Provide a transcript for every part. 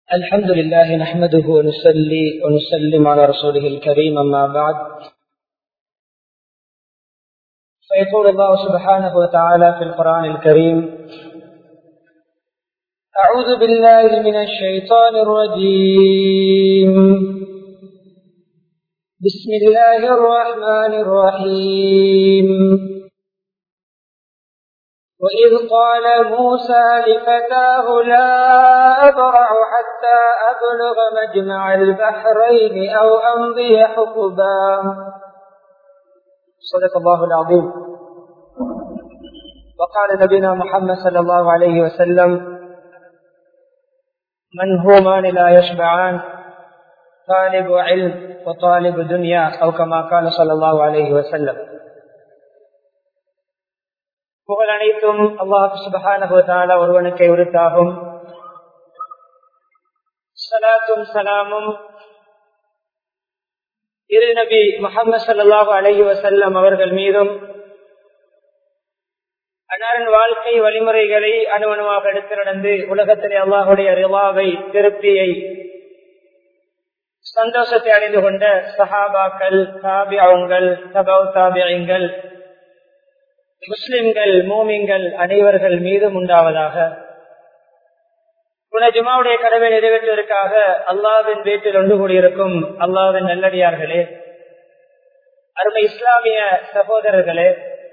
الحمد لله نحمده ونصلي ونسلم على رسوله الكريم أما بعد فيقول الله سبحانه وتعالى في القرآن الكريم أعوذ بالله من الشيطان الرجيم بسم الله الرحمن الرحيم وإذ قال موسى لفتاه لا أبرع حتى أبلغ مجمع البحرين أو أمضي حقبا صدق الله العظيم وقال نبينا محمد صلى الله عليه وسلم من همان لا يشبعان طالب علم وطالب دنيا أو كما قال صلى الله عليه وسلم புகழ் அனைத்தும் அல்லாஹு சுபகான ஒருவனுக்கு உரித்தாகும் சலாத்தும் சலாமும் இரு நபி முகமது சல்லாஹூ அலஹி வசல்லம் அவர்கள் மீதும் அன்னாரின் வாழ்க்கை வழிமுறைகளை அணுவணுவாக எடுத்து நடந்து உலகத்திலே அல்லாஹுடைய ரிவாவை திருப்தியை சந்தோஷத்தை அடைந்து கொண்ட சஹாபாக்கள் தாபியாவுங்கள் தபவ் தாபியங்கள் முஸ்லிம்கள் மோமிங்கள் அனைவர்கள் மீதும் உண்டாவதாக புன ஜுமாவுடைய கடமை நிறைவேற்றுவதற்காக அல்லாவின் வீட்டில் ஒன்று கூடியிருக்கும் அல்லாவின் நல்லடியார்களே அருமை இஸ்லாமிய சகோதரர்களே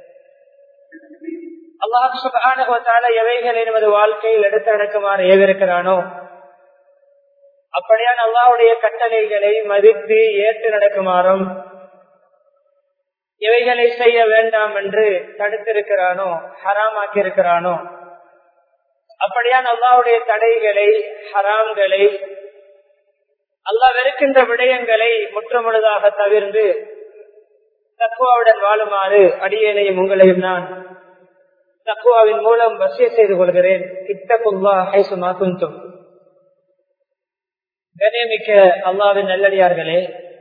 அல்லாஹால எவைகளை நமது வாழ்க்கையில் எடுத்து நடக்குமாறு ஏவிருக்கிறானோ அப்படியான அல்லாவுடைய கட்டளைகளை மதித்து ஏற்று நடக்குமாறும் எவைகளை செய்ய வேண்டாம் என்று தடுத்திருக்கிறானோ ஹராமாக்கி இருக்கிறானோ அப்படியான் அல்லாவுடைய தடைகளை ஹராம்களை அல்லா வெறுக்கின்ற விடயங்களை முற்றுமுழுதாக தவிர்ந்து தக்குவாவுடன் வாழுமாறு அடியேனையும் உங்களையும் நான் தக்குவாவின் மூலம் வசிய செய்து கொள்கிறேன் இத்தகுல்லா ஹைசுமா குந்தும் கணியமிக்க அல்லாவின் நல்லடியார்களே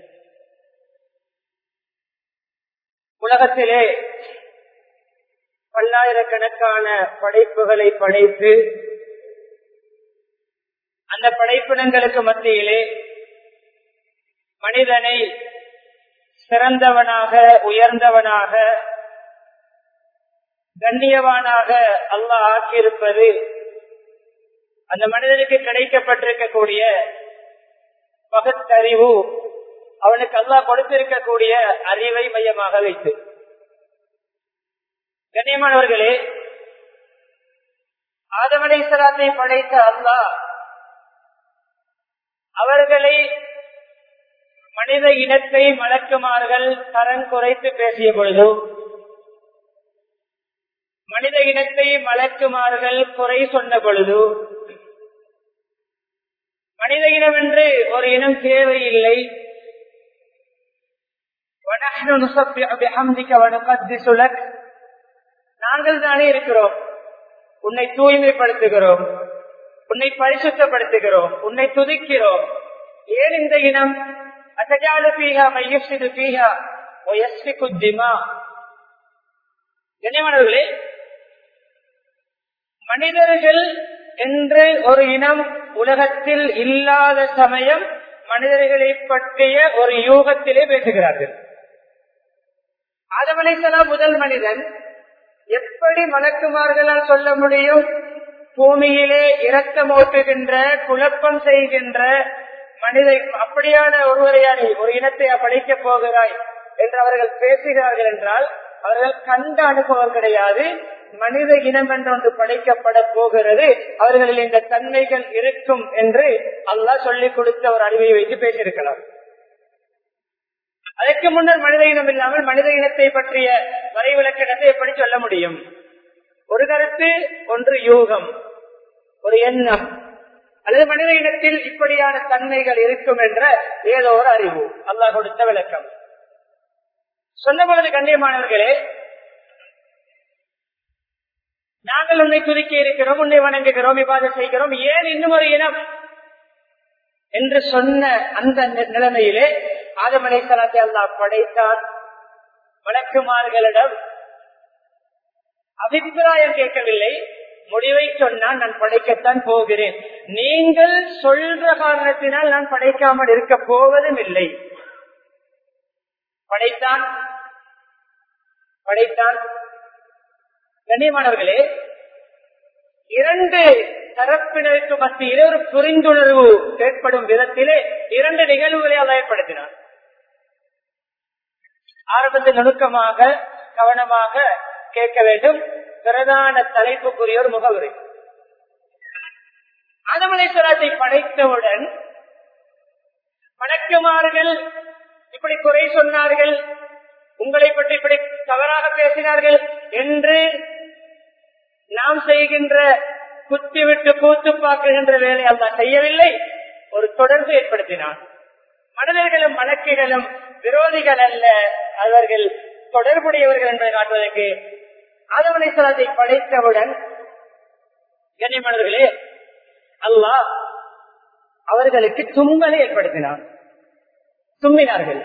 உலகத்திலே பல்லாயிரக்கணக்கான படைப்புகளை படைத்து அந்த படைப்பினங்களுக்கு மத்தியிலே மனிதனை சிறந்தவனாக உயர்ந்தவனாக கண்ணியவானாக அல்லாஹ் ஆக்கியிருப்பது அந்த மனிதனுக்கு கிடைக்கப்பட்டிருக்கக்கூடிய பகுத்தறிவு அவனுக்கு அல்லாஹ் கொடுத்திருக்கக்கூடிய அறிவை மையமாக வைத்து கண்ணியமானவர்களே ஆதமலை சலாத்தை படைத்த அல்லாஹ் அவர்களை மனித இனத்தை மலக்குமார்கள் தரம் குறைத்து பேசிய பொழுது மனித இனத்தை மலக்குமார்கள் குறை சொன்ன பொழுது மனித இனம் என்று ஒரு இனம் தேவையில்லை நாங்கள் தானே இருக்கிறோம் உன்னை தூய்மைப்படுத்துகிறோம் உன்னை பரிசுத்தப்படுத்துகிறோம் உன்னை துதிக்கிறோம் ஏன் இந்த இனம் அசஜாலு பீகா மையசிது பீகா ஒயஸ்வி குத்திமா கண்ணியமானவர்களே மனிதர்கள் என்று ஒரு இனம் உலகத்தில் இல்லாத சமயம் மனிதர்களை பற்றிய ஒரு யூகத்திலே பேசுகிறார்கள் ஆதமலைசலாம் முதல் மனிதன் எப்படி மலக்குமார்களால் சொல்ல முடியும் பூமியிலே இரத்தம் ஓட்டுகின்ற குழப்பம் செய்கின்ற மனித அப்படியான ஒருவரையானே ஒரு இனத்தை படைக்கப் போகிறாய் என்று அவர்கள் பேசுகிறார்கள் என்றால் அவர்கள் கண்ட அனுபவம் கிடையாது மனித இனம் என்றொன்று படைக்கப்பட போகிறது அவர்களில் இந்த தன்மைகள் இருக்கும் என்று அல்லாஹ் சொல்லிக் கொடுத்த ஒரு அறிவை வைத்து பேசியிருக்கலாம் அதற்கு முன்னர் மனித இனம் இல்லாமல் மனித இனத்தை பற்றிய வரைவிலக்கணத்தை எப்படி சொல்ல முடியும் ஒரு கருத்து ஒன்று யூகம் ஒரு எண்ணம் அல்லது மனித இனத்தில் இப்படியான தன்மைகள் இருக்கும் என்ற ஏதோ ஒரு அறிவு அல்லாஹ் கொடுத்த விளக்கம் சொன்ன பொழுது கண்ணியமானவர்களே நாங்கள் உன்னை துதிக்க இருக்கிறோம் உன்னை வணங்குகிறோம் இவ்வாறு செய்கிறோம் ஏன் இன்னும் ஒரு இனம் என்று சொன்ன அந்த நிலைமையிலே ஆதமலை தலத்தை அல்லா படைத்தான் வழக்குமார்களிடம் அபிப்பிராயம் கேட்கவில்லை முடிவை சொன்னால் நான் படைக்கத்தான் போகிறேன் நீங்கள் சொல்ற காரணத்தினால் நான் படைக்காமல் இருக்க போவதும் இல்லை படைத்தான் படைத்தான் கண்ணியமானவர்களே இரண்டு தரப்பினருக்கு மத்தியிலே ஒரு புரிந்துணர்வு ஏற்படும் விதத்திலே இரண்டு நிகழ்வுகளை அவர் ஏற்படுத்தினார் ஆரம்பத்தில் நுணுக்கமாக கவனமாக கேட்க வேண்டும் பிரதான தலைப்புக்குரிய ஒரு முகவுரை ஆதமலேஸ்வரத்தை படைத்தவுடன் வணக்குமார்கள் இப்படி குறை சொன்னார்கள் உங்களை பற்றி இப்படி தவறாக பேசினார்கள் என்று நாம் செய்கின்ற குத்தி விட்டு கூத்து பார்க்கின்ற வேலை அல்ல செய்யவில்லை ஒரு தொடர்பு ஏற்படுத்தினான் மனிதர்களும் மலக்குகளும் விரோதிகள் அல்ல அவர்கள் தொடர்புடையவர்கள் என்பதை காட்டுவதற்கு ஆதவனேஸ்வரத்தை படைத்தவுடன் கண்ணியமானவர்களே அல்லாஹ் அவர்களுக்கு தும்மலை ஏற்படுத்தினான் தும்மினார்கள்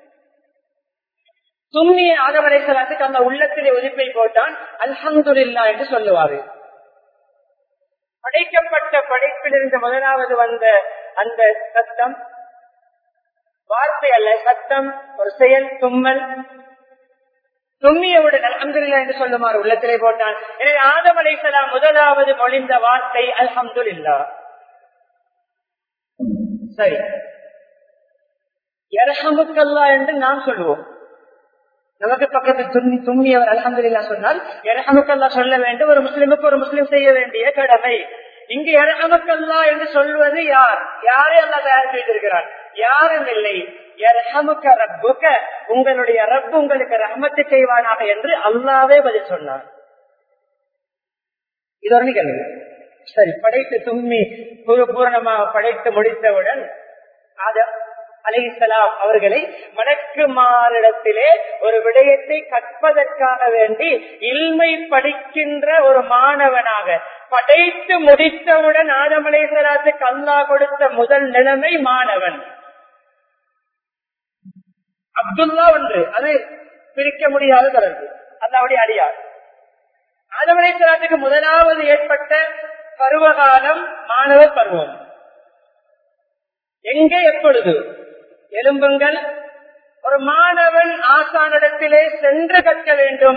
தும்மிய ஆதவனேஸ்வரத்துக்கு அந்த உள்ளத்திலே ஒதுப்பை போட்டான் அல்ஹந்துல்லா என்று சொல்லுவாரு படைக்கப்பட்ட படைப்பிலிருந்து முதலாவது வந்த அந்த சத்தம் வார்த்தை அல்ல சத்தம் ஒரு செயல் தும்மல் தும்மியவுடன் அல்ஹம்துல்லா என்று சொல்லுமாறு உள்ளத்திலே போட்டான் எனவே ஆதம் அலைசலாம் முதலாவது மொழிந்த வார்த்தை அல்ஹம்துல்லா சரி எரஹமுக்கல்லா என்று நாம் சொல்லுவோம் நமக்கு பக்கத்தில் தும்மி தும்மியவர் அலமதுல்லா சொன்னால் எரஹமுக்கல்லா சொல்ல வேண்டும் ஒரு முஸ்லிமுக்கு ஒரு முஸ்லிம் செய்ய வேண்டிய கடமை இங்கு எரஹமுக்கல்லா என்று சொல்வது யார் யாரே அல்லா தயார் செய்திருக்கிறார் யாரும் இல்லை எரஹமுக்க ரப்புக்க உங்களுடைய ரப்பு உங்களுக்கு ரஹமத்து செய்வானாக என்று அல்லாவே பதில் சொன்னார் இது ஒரு நிகழ்வு சரி படைத்து தும்மி பூரணமாக படைத்து முடித்தவுடன் ஆதம் அலிசலாம் அவர்களை மணக்குமாரிடத்திலே ஒரு விடயத்தை கற்பதற்காக வேண்டி இல்மை படிக்கின்ற ஒரு மாணவனாக படைத்து முடித்தவுடன் ஆதம் அலேசலாத்துக்கு அல்லா கொடுத்த முதல் நிலைமை மாணவன் அப்துல்லா ஒன்று அது பிரிக்க முடியாத தொடர்பு அல்லாவுடைய அடியார் ஆதம் அலேசலாத்துக்கு முதலாவது ஏற்பட்ட பருவகாலம் மாணவர் பருவம் எங்கே எப்பொழுது எலும்புங்கள் ஒரு மாணவன் ஆசானிடத்திலே சென்று கற்க வேண்டும்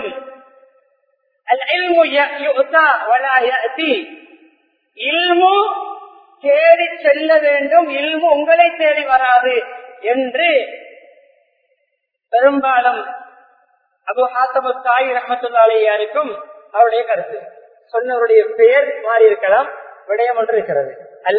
இல்மு தேடி செல்ல வேண்டும் இல்மு உங்களை தேடி வராது என்று பெரும்பாலும் அபு ஹாத்தபு தாய் ரஹமத்துல்லாலேயாருக்கும் அவருடைய கருத்து சொன்னவருடைய பெயர் மாறி இருக்கலாம் விடயம் ஒன்று இருக்கிறது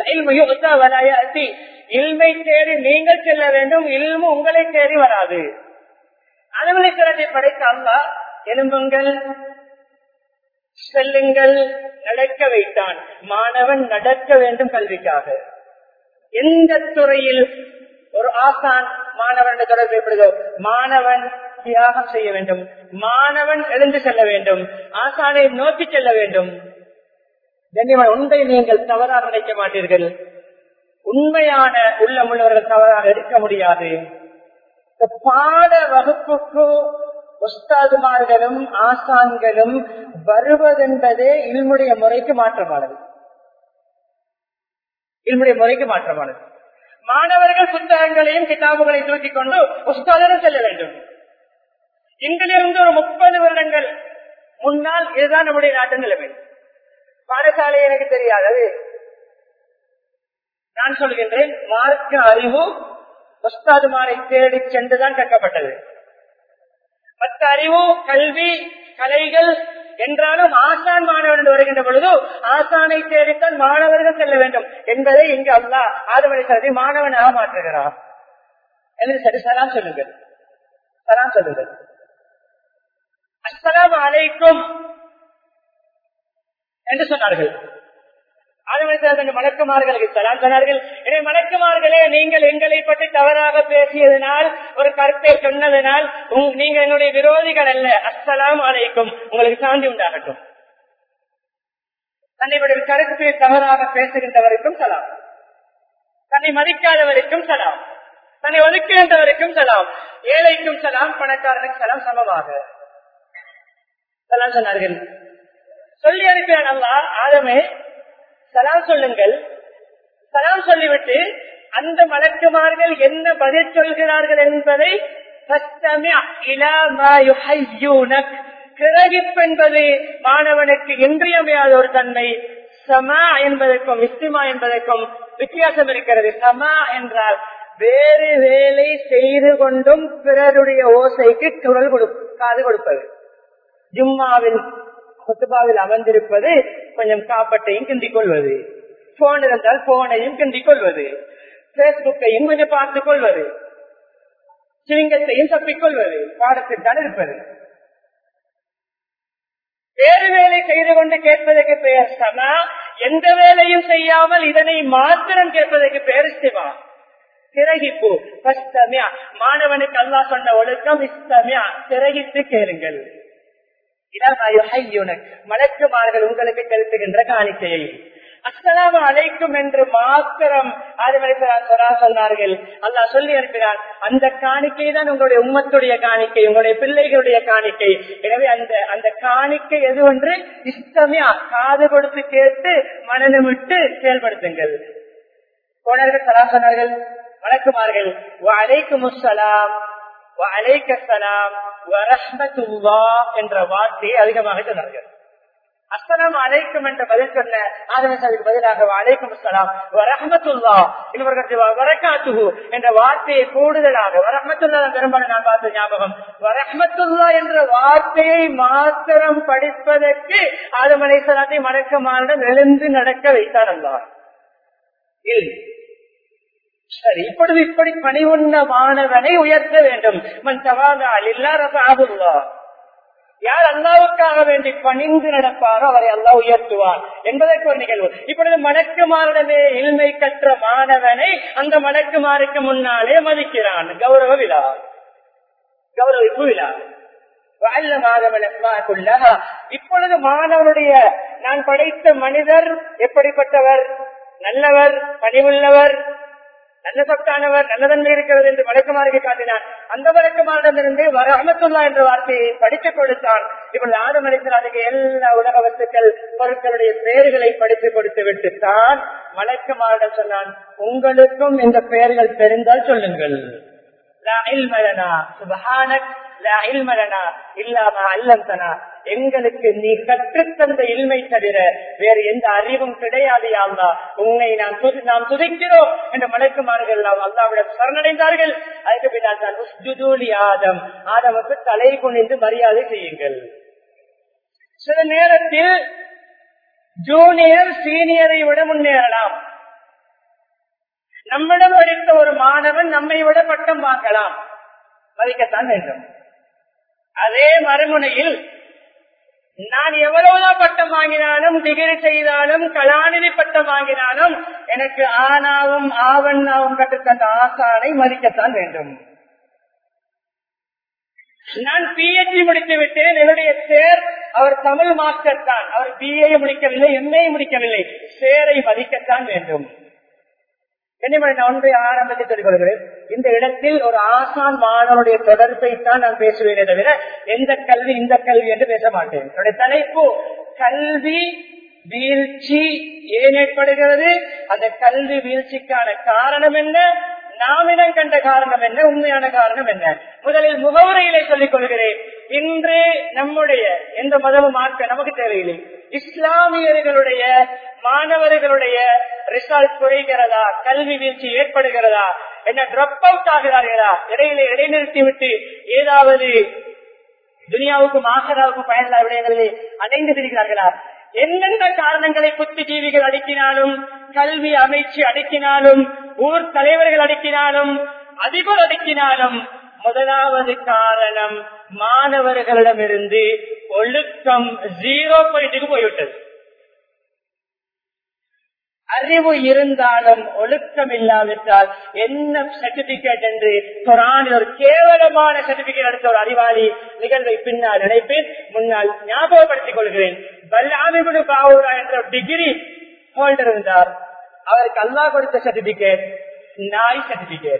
இல்மை தேடி நீங்கள் செல்ல வேண்டும் இல்மு உங்களை தேடி வராது அலுவலிக்கிறதை படைத்த அல்லா எலும்புங்கள் செல்லுங்கள் நடக்க வைத்தான் மாணவன் நடக்க வேண்டும் கல்விக்காக எந்த துறையில் ஒரு ஆசான் மாணவன் தொடர்பு ஏற்படுதோ மாணவன் தியாகம் செய்ய வேண்டும் மாணவன் எழுந்து செல்ல வேண்டும் ஆசானை நோக்கி செல்ல வேண்டும் ஒன்றை நீங்கள் தவறாக நினைக்க மாட்டீர்கள் உண்மையான உள்ளமுள்ளவர்கள் தவறாக எடுக்க முடியாது பாட வகுப்புக்கு உஸ்தாதுமார்களும் ஆசான்களும் வருவதென்பதே இல்முடைய முறைக்கு மாற்றமானது இல்முடைய முறைக்கு மாற்றமானது மாணவர்கள் புத்தகங்களையும் கிதாபுகளை தூக்கிக் கொண்டு உஸ்தாதனம் செல்ல வேண்டும் இங்கிலிருந்து ஒரு முப்பது வருடங்கள் முன்னால் இதுதான் நம்முடைய நாட்டு நிலைமை பாடசாலை எனக்கு தெரியாது நான் சொல்கின்றேன் மார்க்க அறிவு உஸ்தாதுமாரை தேடி சென்றுதான் கற்கப்பட்டது மற்ற அறிவு கல்வி கலைகள் என்றாலும் ஆசான் மாணவன் என்று வருகின்ற பொழுது ஆசானை தேடித்தான் மாணவர்கள் செல்ல வேண்டும் என்பதை இங்கு அல்லா ஆதமனை சரி மாணவனாக மாற்றுகிறார் என்று சரி சலாம் சொல்லுங்கள் சலாம் சொல்லுங்கள் அஸ்லாம் அலைக்கும் என்று சொன்னார்கள் மலக்குமார்களுக்கு சலாம் சொன்னார்கள் எனவே மலக்குமார்களே நீங்கள் எங்களை பற்றி தவறாக பேசியதனால் ஒரு கருத்தை சொன்னதனால் நீங்க எங்களுடைய விரோதிகள் அல்ல அஸ்லாம் அலைக்கும் உங்களுக்கு சாந்தி உண்டாகட்டும் தன்னை கருத்து தவறாக பேசுகின்றவருக்கும் சலாம் தன்னை மதிக்காதவருக்கும் சலாம் தன்னை ஒதுக்குகின்றவருக்கும் சலாம் ஏழைக்கும் சலாம் பணக்காரனுக்கு சலாம் சமமாக சலாம் சொன்னார்கள் சொல்லி அனுப்பினான் அல்லா ஆதமே சலாம் சொல்லுங்கள் சலாம் சொல்லிவிட்டு அந்த மலக்குமார்கள் என்ன பதில் சொல்கிறார்கள் என்பதை கிரகிப்பென்பது மாணவனுக்கு இன்றியமையாத ஒரு தன்மை சமா என்பதற்கும் இஸ்திமா என்பதற்கும் வித்தியாசம் இருக்கிறது சமா என்றால் வேறு வேலை செய்து கொண்டும் பிறருடைய ஓசைக்கு குரல் கொடு காது கொடுப்பது ஜும்மாவில் கொத்துபாவில் அமர்ந்திருப்பது கொஞ்சம் காப்பட்டையும் கிண்டிக் கொள்வது போன் இருந்தால் போனையும் கிண்டிக் கொள்வது பேஸ்புக்கையும் கொஞ்சம் பார்த்துக் கொள்வது சிங்கத்தையும் தப்பிக்கொள்வது பாடத்தில் தான் இருப்பது வேறு வேலை செய்து கொண்டு கேட்பதற்கு பெயர் சமா எந்த வேலையும் செய்யாமல் இதனை மாத்திரம் கேட்பதற்கு பெயர் சிவா திரகிப்பு மாணவனுக்கு அல்லா சொன்ன ஒழுக்கம் இஸ்தமியா திரகித்து கேளுங்கள் மலக்குமார்கள் உங்களுக்கு செலுத்துகின்ற காணிக்கையை அஸ்லாம் அழைக்கும் என்று மாத்திரம் சொன்னார்கள் அல்லா சொல்லி அனுப்பினார் அந்த காணிக்கை தான் உங்களுடைய உம்மத்துடைய காணிக்கை உங்களுடைய பிள்ளைகளுடைய காணிக்கை எனவே அந்த அந்த காணிக்கை எது ஒன்று இஷ்டமையா காது கொடுத்து கேட்டு மனநமிட்டு செயல்படுத்துங்கள் போனார்கள் சலா சொன்னார்கள் வணக்குமார்கள் அலைக்கும் முசலாம் அலைக்க சலாம் வரஹ்மத்துல்லா என்ற வார்த்தையை அதிகமாக சொன்னார்கள் அஸ்லாம் அலைக்கும் என்ற பதில் சொன்ன ஆதமசாதிக்கு பதிலாக அலைக்கும் அஸ்லாம் வரஹமத்துல்லா இவர்கள் வரக்காத்துகு என்ற வார்த்தையை கூடுதலாக வரஹமத்துல்லா பெரும்பாலும் நான் பார்த்த ஞாபகம் வரஹமத்துல்லா என்ற வார்த்தையை மாத்திரம் படிப்பதற்கு ஆதம் அலைசலாத்தை மடக்கமானிடம் எழுந்து நடக்க வைத்தார் அல்லார் சரி இப்பொழுது இப்படி பணிவுண்ண மாணவனை உயர்த்த வேண்டும் மண் சவாதால் இல்லாரசாகுல்லா யார் அல்லாவுக்காக வேண்டி பணிந்து நடப்பாரோ அவரை அல்லா உயர்த்துவார் என்பதற்கு ஒரு நிகழ்வு இப்பொழுது மணக்குமாரிடமே இல்மை கற்ற மாணவனை அந்த மணக்குமாருக்கு முன்னாலே மதிக்கிறான் கௌரவ விழா கௌரவிப்பு விழா இப்பொழுது மாணவனுடைய நான் படைத்த மனிதர் எப்படிப்பட்டவர் நல்லவர் பணிவுள்ளவர் நல்ல சத்தானவர் நல்ல தன்மை இருக்கிறது என்று வழக்கமாக காட்டினான் அந்த வழக்கமானதிலிருந்து வர அமத்துல்லா என்ற வார்த்தையை படித்துக் கொடுத்தான் இப்பொழுது ஆதம் அளிக்கிறாருக்கு எல்லா உலக வஸ்துக்கள் பொருட்களுடைய பெயர்களை படித்துக் கொடுத்து விட்டு தான் வழக்கமாரிடம் சொன்னான் உங்களுக்கும் இந்த பெயர்கள் தெரிந்தால் சொல்லுங்கள் எங்களுக்கு நீ கற்றுத்தந்த இல்மை தவிர வேறு எந்த அறிவும் கிடையாது யாழ்லா உன்னை நாம் நாம் துதிக்கிறோம் என்ற மலைக்குமார்கள் நாம் அல்லாவிடம் சரணடைந்தார்கள் அதுக்கு பின்னால் தான் உஸ்ஜுதூலி ஆதம் ஆதமுக்கு தலை குனிந்து மரியாதை செய்யுங்கள் சில நேரத்தில் ஜூனியர் சீனியரை விட முன்னேறலாம் நம்மிடம் படித்த ஒரு மாணவன் நம்மை விட பட்டம் வாங்கலாம் மதிக்கத்தான் வேண்டும் அதே மறுமுனையில் நான் எவ்வளவுதான் பட்டம் வாங்கினாலும் டிகிரி செய்தாலும் கலாநிதி பட்டம் வாங்கினாலும் எனக்கு ஆனாவும் ஆவண்ணாவும் கற்றுத்தந்த ஆசானை மதிக்கத்தான் வேண்டும் நான் பிஹெச்டி முடித்து விட்டேன் என்னுடைய சேர் அவர் தமிழ் மாஸ்டர் தான் அவர் பிஏ முடிக்கவில்லை எம்ஏ முடிக்கவில்லை சேரை மதிக்கத்தான் வேண்டும் நான் ஒன்றை ஆரம்பத்தில் சொல்லிக் கொள்கிறேன் இந்த இடத்தில் ஒரு ஆசான் மாணவனுடைய தொடர்பை தான் நான் பேசுவேனே தவிர எந்த கல்வி இந்த கல்வி என்று பேச மாட்டேன் என்னுடைய தலைப்பு கல்வி வீழ்ச்சி ஏன் ஏற்படுகிறது அந்த கல்வி வீழ்ச்சிக்கான காரணம் என்ன நாம் இடம் கண்ட காரணம் என்ன உண்மையான காரணம் என்ன முதலில் முகவுரையிலே சொல்லிக் கொள்கிறேன் இன்று நம்முடைய எந்த மதமும் மாற்ற நமக்கு தேவையில்லை இஸ்லாமியர்களுடைய மாணவர்களுடைய ரிசல்ட் குறைகிறதா கல்வி வீழ்ச்சி ஏற்படுகிறதா என்ன டிராப் அவுட் ஆகிறார்களா இடையில இடைநிறுத்தி விட்டு ஏதாவது துனியாவுக்கும் ஆசராவுக்கும் பயனில்லா விடயங்களிலே அடைந்து திரிகிறார்களா என்னென்ன காரணங்களை புத்திஜீவிகள் அடக்கினாலும் கல்வி அமைச்சு அடக்கினாலும் ஊர் தலைவர்கள் அடக்கினாலும் அதிபர் அடக்கினாலும் முதலாவது காரணம் மாணவர்களிடமிருந்து ஒழுக்கம் ஜீரோ பாயிண்ட்டுக்கு போய்விட்டது அறிவு இருந்தாலும் ஒழுக்கம் இல்லாவிட்டால் என்ன சர்டிபிகேட் என்று குரானில் ஒரு கேவலமான சர்டிபிகேட் எடுத்த ஒரு அறிவாளி நிகழ்வை பின்னால் நினைப்பேன் முன்னால் ஞாபகப்படுத்திக் கொள்கிறேன் பல்லாமிகுடு பாவூரா என்ற டிகிரி ஹோல்டர் இருந்தார் அவருக்கு அல்லா கொடுத்த சர்டிபிகேட் நாய் சர்டிபிகேட்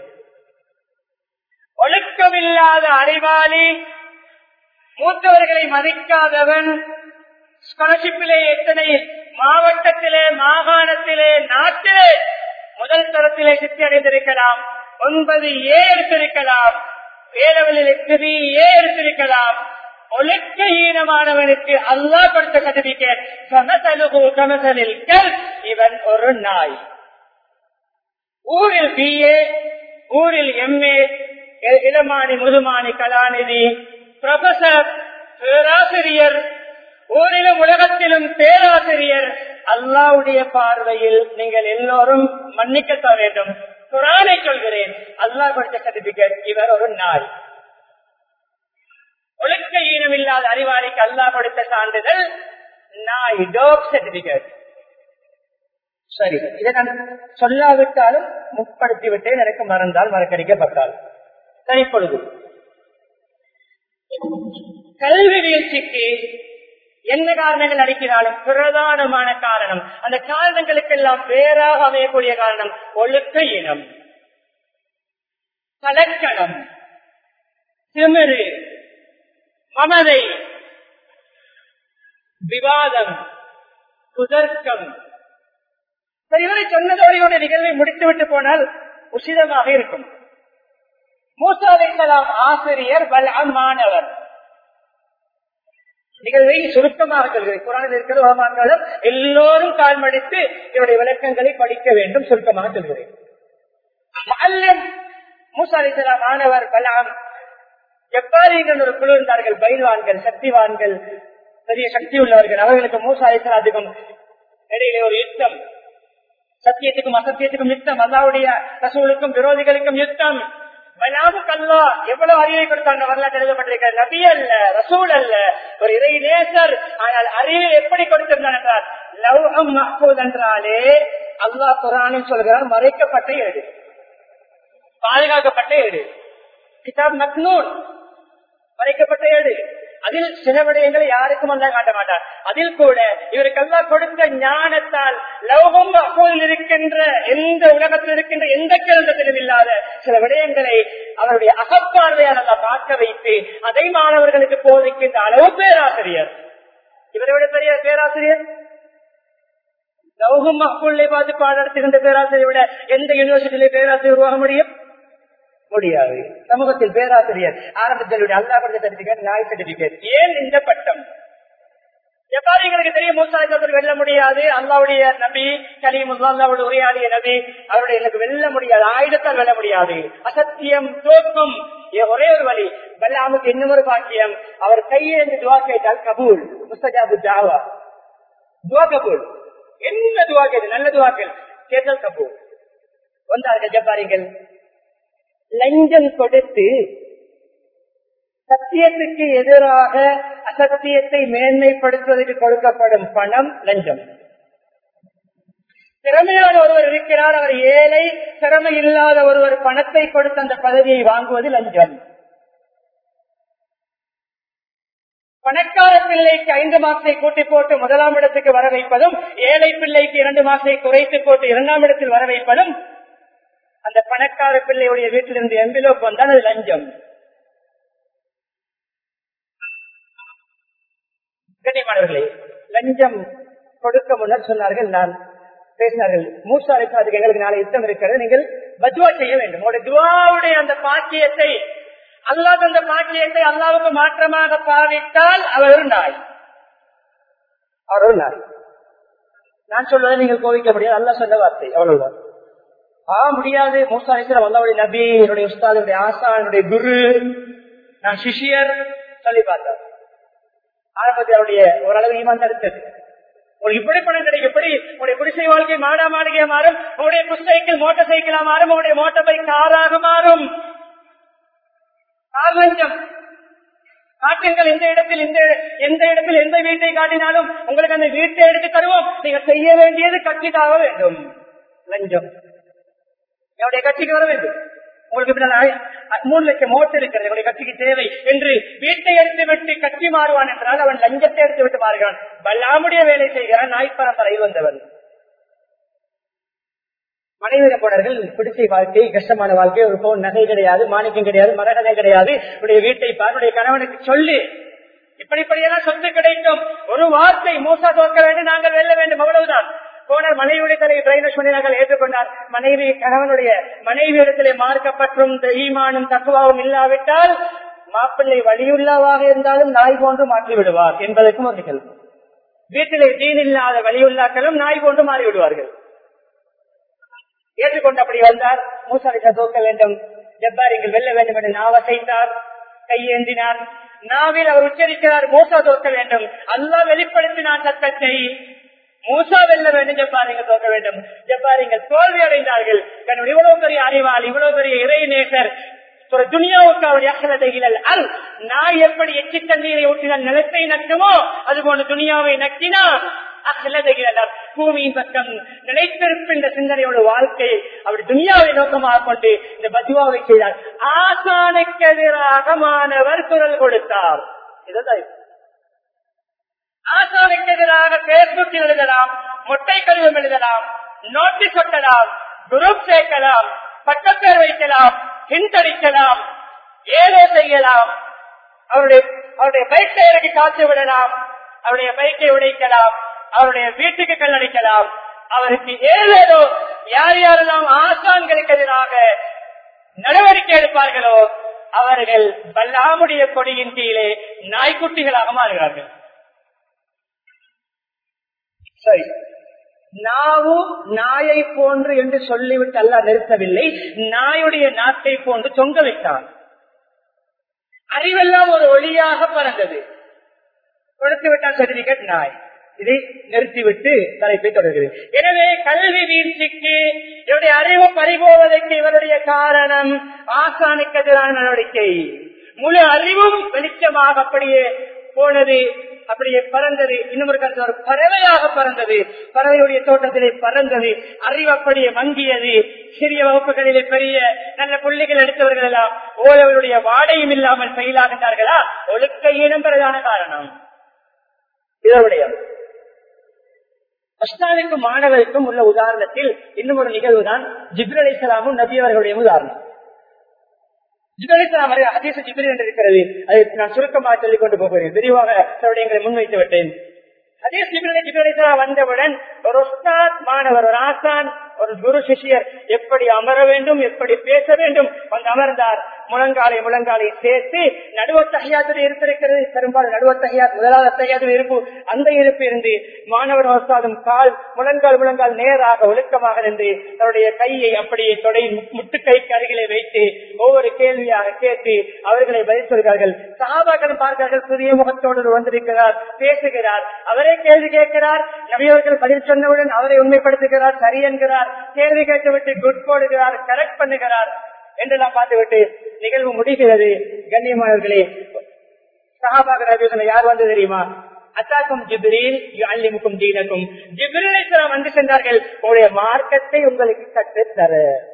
ஒழுக்கமில்லாத அறிவாளி மூத்தவர்களை மதிக்காதவன் ஸ்காலர்ஷிப்பிலே எத்தனை மாவட்டத்திலே மாகாணத்திலே நாட்டிலே முதல் தரத்திலே சித்தி அடைந்திருக்கலாம் ஒன்பது ஏ எடுத்திருக்கலாம் வேலவலில் எத்தனை ஏ எடுத்திருக்கலாம் ஒழுக்க ஈனமானவனுக்கு அல்லா கொடுத்த சர்டிபிகேட் சமசலுகு கமசலில் கல் இவன் ஒரு நாய் ஊரில் பிஏ ஊரில் எம்ஏ இளமானி முதுமானி கலாநிதி ப்ரொஃபசர் பேராசிரியர் ஊரிலும் உலகத்திலும் பேராசிரியர் அல்லாவுடைய பார்வையில் நீங்கள் எல்லோரும் மன்னிக்கத்த வேண்டும் குரானை சொல்கிறேன் அல்லாஹ் கொடுத்த சர்டிபிகேட் இவர் ஒரு நாய் ஒழுக்க ஈனம் இல்லாத அறிவாளிக்கு அல்லாஹ் கொடுத்த சான்றிதழ் நாய் டோப் சர்டிபிகேட் சரி இதை நான் சொல்லாவிட்டாலும் முற்படுத்தி விட்டேன் எனக்கு மறந்தால் மறக்கடிக்கப்பட்டால் சரி இப்பொழுது கல்வி வீழ்ச்சிக்கு என்ன காரணங்கள் அளிக்கிறாலும் பிரதானமான காரணம் அந்த காரணங்களுக்கெல்லாம் வேறாக அமையக்கூடிய காரணம் ஒழுக்க இனம் கலக்கணம் திமிரு மமதை விவாதம் குதர்க்கம் இவரை சொன்னதோடு இவருடைய நிகழ்வை முடித்துவிட்டு போனால் உசிதமாக இருக்கும் மூசாவை கலாம் ஆசிரியர் பலாம் மாணவர் நிகழ்வை சுருக்கமாக சொல்கிறேன் குரானில் இருக்கிற உலமாக்களும் எல்லோரும் கால்மடித்து இவருடைய விளக்கங்களை படிக்க வேண்டும் சுருக்கமாக சொல்கிறேன் மூசா அலிசலாம் மாணவர் பலாம் எப்பாரிகள் ஒரு குழு இருந்தார்கள் பைல்வான்கள் சக்திவான்கள் பெரிய சக்தி உள்ளவர்கள் அவர்களுக்கு மூசா அலிசலாத்துக்கும் இடையிலே ஒரு யுத்தம் சத்தியத்துக்கும் அசத்தியத்துக்கும் யுத்தம் அல்லாவுடைய ரசூலுக்கும் விரோதிகளுக்கும் யுத்தம் பலாமுக்கு அல்லா எவ்வளவு அறிவை கொடுத்தாங்க வரலாற்று எழுதப்பட்டிருக்கிற நபி அல்ல ரசூல் அல்ல ஒரு இறை நேசர் ஆனால் அறிவை எப்படி கொடுத்திருந்தான் என்றால் லவ்ஹம் மஹ்பூத் என்றாலே அல்லாஹ் குரானில் சொல்கிறார் மறைக்கப்பட்ட ஏடு பாதுகாக்கப்பட்ட ஏடு கிதாப் மக்னூன் மறைக்கப்பட்ட ஏடு அதில் சில விடயங்களை யாருக்கும் அல்ல காட்ட மாட்டார் அதில் கூட இவருக்கு எல்லாம் கொடுத்த ஞானத்தால் லௌகம் அப்போதில் இருக்கின்ற எந்த உலகத்தில் இருக்கின்ற எந்த கிரந்தத்திலும் இல்லாத சில விடயங்களை அவருடைய அகப்பார்வையால் அல்ல பார்க்க வைத்து அதை மாணவர்களுக்கு போதிக்கின்ற அளவு பேராசிரியர் இவரை விட பெரிய பேராசிரியர் லௌகம் மக்குள்ளே பார்த்து பாடத்துகின்ற பேராசிரியர் விட எந்த யூனிவர்சிட்டியிலே பேராசிரியர் உருவாக முடியும் முடியாது சமூகத்தில் பேராசிரியர் ஆரம்பத்தில் அல்லா படுத்த சர்டிபிகேட் நாய் சர்டிபிகேட் ஏன் இந்த பட்டம் எங்களுக்கு தெரியும் மூசாயத்தில் வெல்ல முடியாது அல்லாவுடைய நபி கலீம் அல்லாவோட உரையாடிய நபி அவருடைய எனக்கு வெல்ல முடியாது ஆயுதத்தால் வெல்ல முடியாது அசத்தியம் தோற்கும் ஒரே ஒரு வழி வெல்லாமுக்கு இன்னும் ஒரு பாக்கியம் அவர் கையிலிருந்து துவா கேட்டால் கபூல் முஸ்தஜாபு ஜாவா துவா கபூல் என்ன துவா கேட்டு நல்ல துவாக்கள் கேட்டல் கபூல் வந்தார்கள் ஜப்பாரிகள் லஞ்சம் கொடுத்து சத்தியத்துக்கு எதிராக அசத்தியத்தை மேன்மைப்படுத்துவதற்கு கொடுக்கப்படும் பணம் லஞ்சம் திறமையான ஒருவர் இருக்கிறார் அவர் ஏழை திறமை இல்லாத ஒருவர் பணத்தை கொடுத்து அந்த பதவியை வாங்குவது லஞ்சம் பணக்கார பிள்ளைக்கு ஐந்து மாசத்தை கூட்டி போட்டு முதலாம் இடத்துக்கு வர வைப்பதும் ஏழை பிள்ளைக்கு இரண்டு மாசத்தை குறைத்து போட்டு இரண்டாம் இடத்தில் வர வைப்பதும் அந்த பணக்கார பிள்ளையுடைய வீட்டிலிருந்து எம்பிலோப் வந்தால் அது லஞ்சம் கண்ணியமானவர்களே லஞ்சம் கொடுக்க முன்னர் சொன்னார்கள் நான் பேசினார்கள் மூசா அலிசாதுக்கு எங்களுக்கு நாளை யுத்தம் இருக்கிறது நீங்கள் பத்வா செய்ய வேண்டும் உங்களுடைய துவாவுடைய அந்த பாக்கியத்தை அல்லாத அந்த பாக்கியத்தை அல்லாவுக்கு மாற்றமாக பாவித்தால் அவர் ஒரு நாய் அவர் ஒரு நாய் நான் சொல்வதை நீங்கள் கோவிக்க முடியாது அல்லா சொன்ன வார்த்தை அவ்வளவுதான் ஆ முடியாது மூசா அலிஸ்லாம் அல்லாவுடைய நபி என்னுடைய உஸ்தாத் என்னுடைய ஆசா என்னுடைய குரு நான் சிஷியர் சொல்லி பார்த்தார் ஆரம்பத்தில் அவருடைய ஓரளவு ஈமான் தடுத்தது உங்களுக்கு இப்படி பணம் கிடைக்கும் எப்படி உங்களுடைய குடிசை வாழ்க்கை மாடா மாளிகையா மாறும் உங்களுடைய புஸ்தைக்கிள் மோட்டார் சைக்கிளா மாறும் உங்களுடைய மோட்டார் பைக் காராக மாறும் கார் லஞ்சம் காட்டுங்கள் எந்த இடத்தில் இந்த எந்த இடத்தில் எந்த வீட்டை காட்டினாலும் உங்களுக்கு அந்த வீட்டை எடுத்து தருவோம் நீங்க செய்ய வேண்டியது கட்டிதாக வேண்டும் லஞ்சம் என்னுடைய கட்சிக்கு வர வேண்டும் உங்களுக்கு பின்னால் மூணு லட்சம் ஓட்டு இருக்கிறது என்னுடைய கட்சிக்கு தேவை என்று வீட்டை எடுத்து விட்டு கட்சி மாறுவான் என்றால் அவன் லஞ்சத்தை எடுத்து விட்டு மாறுகிறான் பல்லாமுடைய வேலை செய்கிறான் நாய் பரம்பரையில் வந்தவன் மனைவி போனர்கள் பிடிச்ச வாழ்க்கை கஷ்டமான வாழ்க்கை ஒரு பவுன் நகை கிடையாது மாணிக்கம் கிடையாது மரகதை கிடையாது உடைய வீட்டை பாருடைய கணவனுக்கு சொல்லி இப்படிப்படியெல்லாம் சொத்து கிடைக்கும் ஒரு வார்த்தை மூசா தோற்க வேண்டும் நாங்கள் வெல்ல வேண்டும் அவ்வளவுதான் போனர் மனைவியுடைய தலை பிரைனஸ் பண்ணி நாங்கள் ஏற்றுக்கொண்டார் மனைவி கணவனுடைய மனைவி இடத்திலே மார்க்கப்பற்றும் ஈமானும் தக்குவாவும் இல்லாவிட்டால் மாப்பிள்ளை வழியுள்ளவாக இருந்தாலும் நாய் போன்று மாற்றி விடுவார் என்பதற்கும் ஒரு நிகழ்வு வீட்டிலே தீன் இல்லாத வழியுள்ளாக்களும் நாய் போன்று மாறி விடுவார்கள் ஏற்றுக்கொண்டு அப்படி வந்தார் மூசாரிக்க தோக்க வேண்டும் ஜப்பாரிகள் வெல்ல வேண்டும் என்று நாவசைத்தார் கையேந்தினார் நாவில் அவர் உச்சரிக்கிறார் மூசா தோற்க வேண்டும் அல்லா வெளிப்படுத்தினார் சத்தத்தை மூசா வெல்ல வேண்டும் ஜப்பாரிகள் தோற்க வேண்டும் ஜப்பாரிகள் தோல்வி அடைந்தார்கள் தன்னுடைய இவ்வளவு பெரிய அறிவால் இவ்வளவு பெரிய இறை நேசர் ஒரு துணியாவுக்கு அவர் அகலதைகள் அல் நாய் எப்படி எச்சி தண்ணீரை ஊற்றினால் நிலத்தை நக்குமோ அது போன்ற துணியாவை நக்கினா அகலதைகள் பூமியின் பக்கம் நிலைத்திருப்பின்ற சிந்தனையோட வாழ்க்கை அவர் துணியாவை நோக்கமாக கொண்டு இந்த பத்வாவை செய்தார் ஆசானுக்கு எதிராக மாணவர் குரல் கொடுத்தார் இதுதான் ஆசானுக்கு எதிராக பேஸ்புக்கில் எழுதலாம் மொட்டை கழிவம் எழுதலாம் நோட்டீஸ் ஒட்டலாம் குரூப் சேர்க்கலாம் பட்டப்பேர் வைக்கலாம் பின்தடிக்கலாம் ஏதோ செய்யலாம் அவருடைய அவருடைய பைக்கை இறக்கி காத்து விடலாம் அவருடைய பைக்கை உடைக்கலாம் அவருடைய வீட்டுக்கு கல்லடிக்கலாம் அவருக்கு ஏதேதோ யார் யாரெல்லாம் ஆசான்களுக்கு எதிராக நடவடிக்கை எடுப்பார்களோ அவர்கள் பல்லாமுடைய கொடியின் கீழே நாய்க்குட்டிகளாக மாறுகிறார்கள் சரி நாவும் நாயை போன்று என்று சொல்லிவிட்டு அல்ல நிறுத்தவில்லை நாயுடைய நாட்டை போன்று தொங்க வைத்தான் அறிவெல்லாம் ஒரு ஒளியாக பறந்தது கொடுத்து விட்டால் சர்டிபிகேட் நாய் இதை நிறுத்திவிட்டு தலைப்பை தொடர்கிறது எனவே கல்வி வீழ்ச்சிக்கு இவருடைய அறிவு பறிபோவதற்கு இவருடைய காரணம் ஆசானுக்கு எதிரான நடவடிக்கை முழு அறிவும் வெளிச்சமாக அப்படியே போனது அப்படியே பறந்தது இன்னும் ஒரு கருத்து ஒரு பறவையாக பறந்தது பறவையுடைய தோட்டத்திலே பறந்தது அறிவு அப்படியே மங்கியது சிறிய வகுப்புகளிலே பெரிய நல்ல புள்ளிகள் எடுத்தவர்கள் எல்லாம் ஓலவருடைய வாடையும் இல்லாமல் செயலாகின்றார்களா ஒழுக்க இனம் பிரதான காரணம் இதனுடைய அஸ்தானுக்கும் மாணவருக்கும் உள்ள உதாரணத்தில் இன்னும் ஒரு நிகழ்வு தான் ஜிப்ரல் அலிசலாமும் நபி அவர்களுடைய உதாரணம் ஜிபலிசலாம் அதிச ஜிபிரி என்று இருக்கிறது அதை நான் சுருக்கமாக சொல்லிக் கொண்டு போகிறேன் விரிவாக எங்களை முன்வைத்து விட்டேன் அதே ஜிபிரலிசலா வந்தவுடன் ஒரு உஸ்தாத் மாணவர் ஒரு ஆசான் ஒரு குரு சிஷியர் எப்படி அமர வேண்டும் எப்படி பேச வேண்டும் வந்து அமர்ந்தார் முழங்காலை முழங்காலை சேர்த்து நடுவத்தகையாத்தில் இருந்திருக்கிறது பெரும்பாலும் நடுவத்தகையாத் முதலாவது தகையாத்தில் இருப்பு அந்த இருப்பு இருந்து மாணவர் வசாதும் கால் முழங்கால் முழங்கால் நேராக ஒழுக்கமாக இருந்து தன்னுடைய கையை அப்படியே தொடை முட்டுக்கைக்கு அருகிலே வைத்து ஒவ்வொரு கேள்வியாக கேட்டு அவர்களை பதில் சொல்கிறார்கள் சகாபாக்கள் பார்க்கிறார்கள் புதிய முகத்தோடு வந்திருக்கிறார் பேசுகிறார் அவரே கேள்வி கேட்கிறார் நபியவர்கள் பதில் சொன்னவுடன் அவரை உண்மைப்படுத்துகிறார் சரி என்கிறார் கேள்வி கேட்டுவிட்டு குட் போடுகிறார் கரெக்ட் பண்ணுகிறார் என்றெல்லாம் பார்த்துவிட்டு நிகழ்வு முடிகிறது கண்ணியமானவர்களே சகாபாக நபிகளை யார் வந்து தெரியுமா அத்தாக்கும் ஜிப்ரீல் அல்லிமுக்கும் தீனக்கும் ஜிப்ரீலை வந்து சென்றார்கள் உங்களுடைய மார்க்கத்தை உங்களுக்கு கற்றுத்தர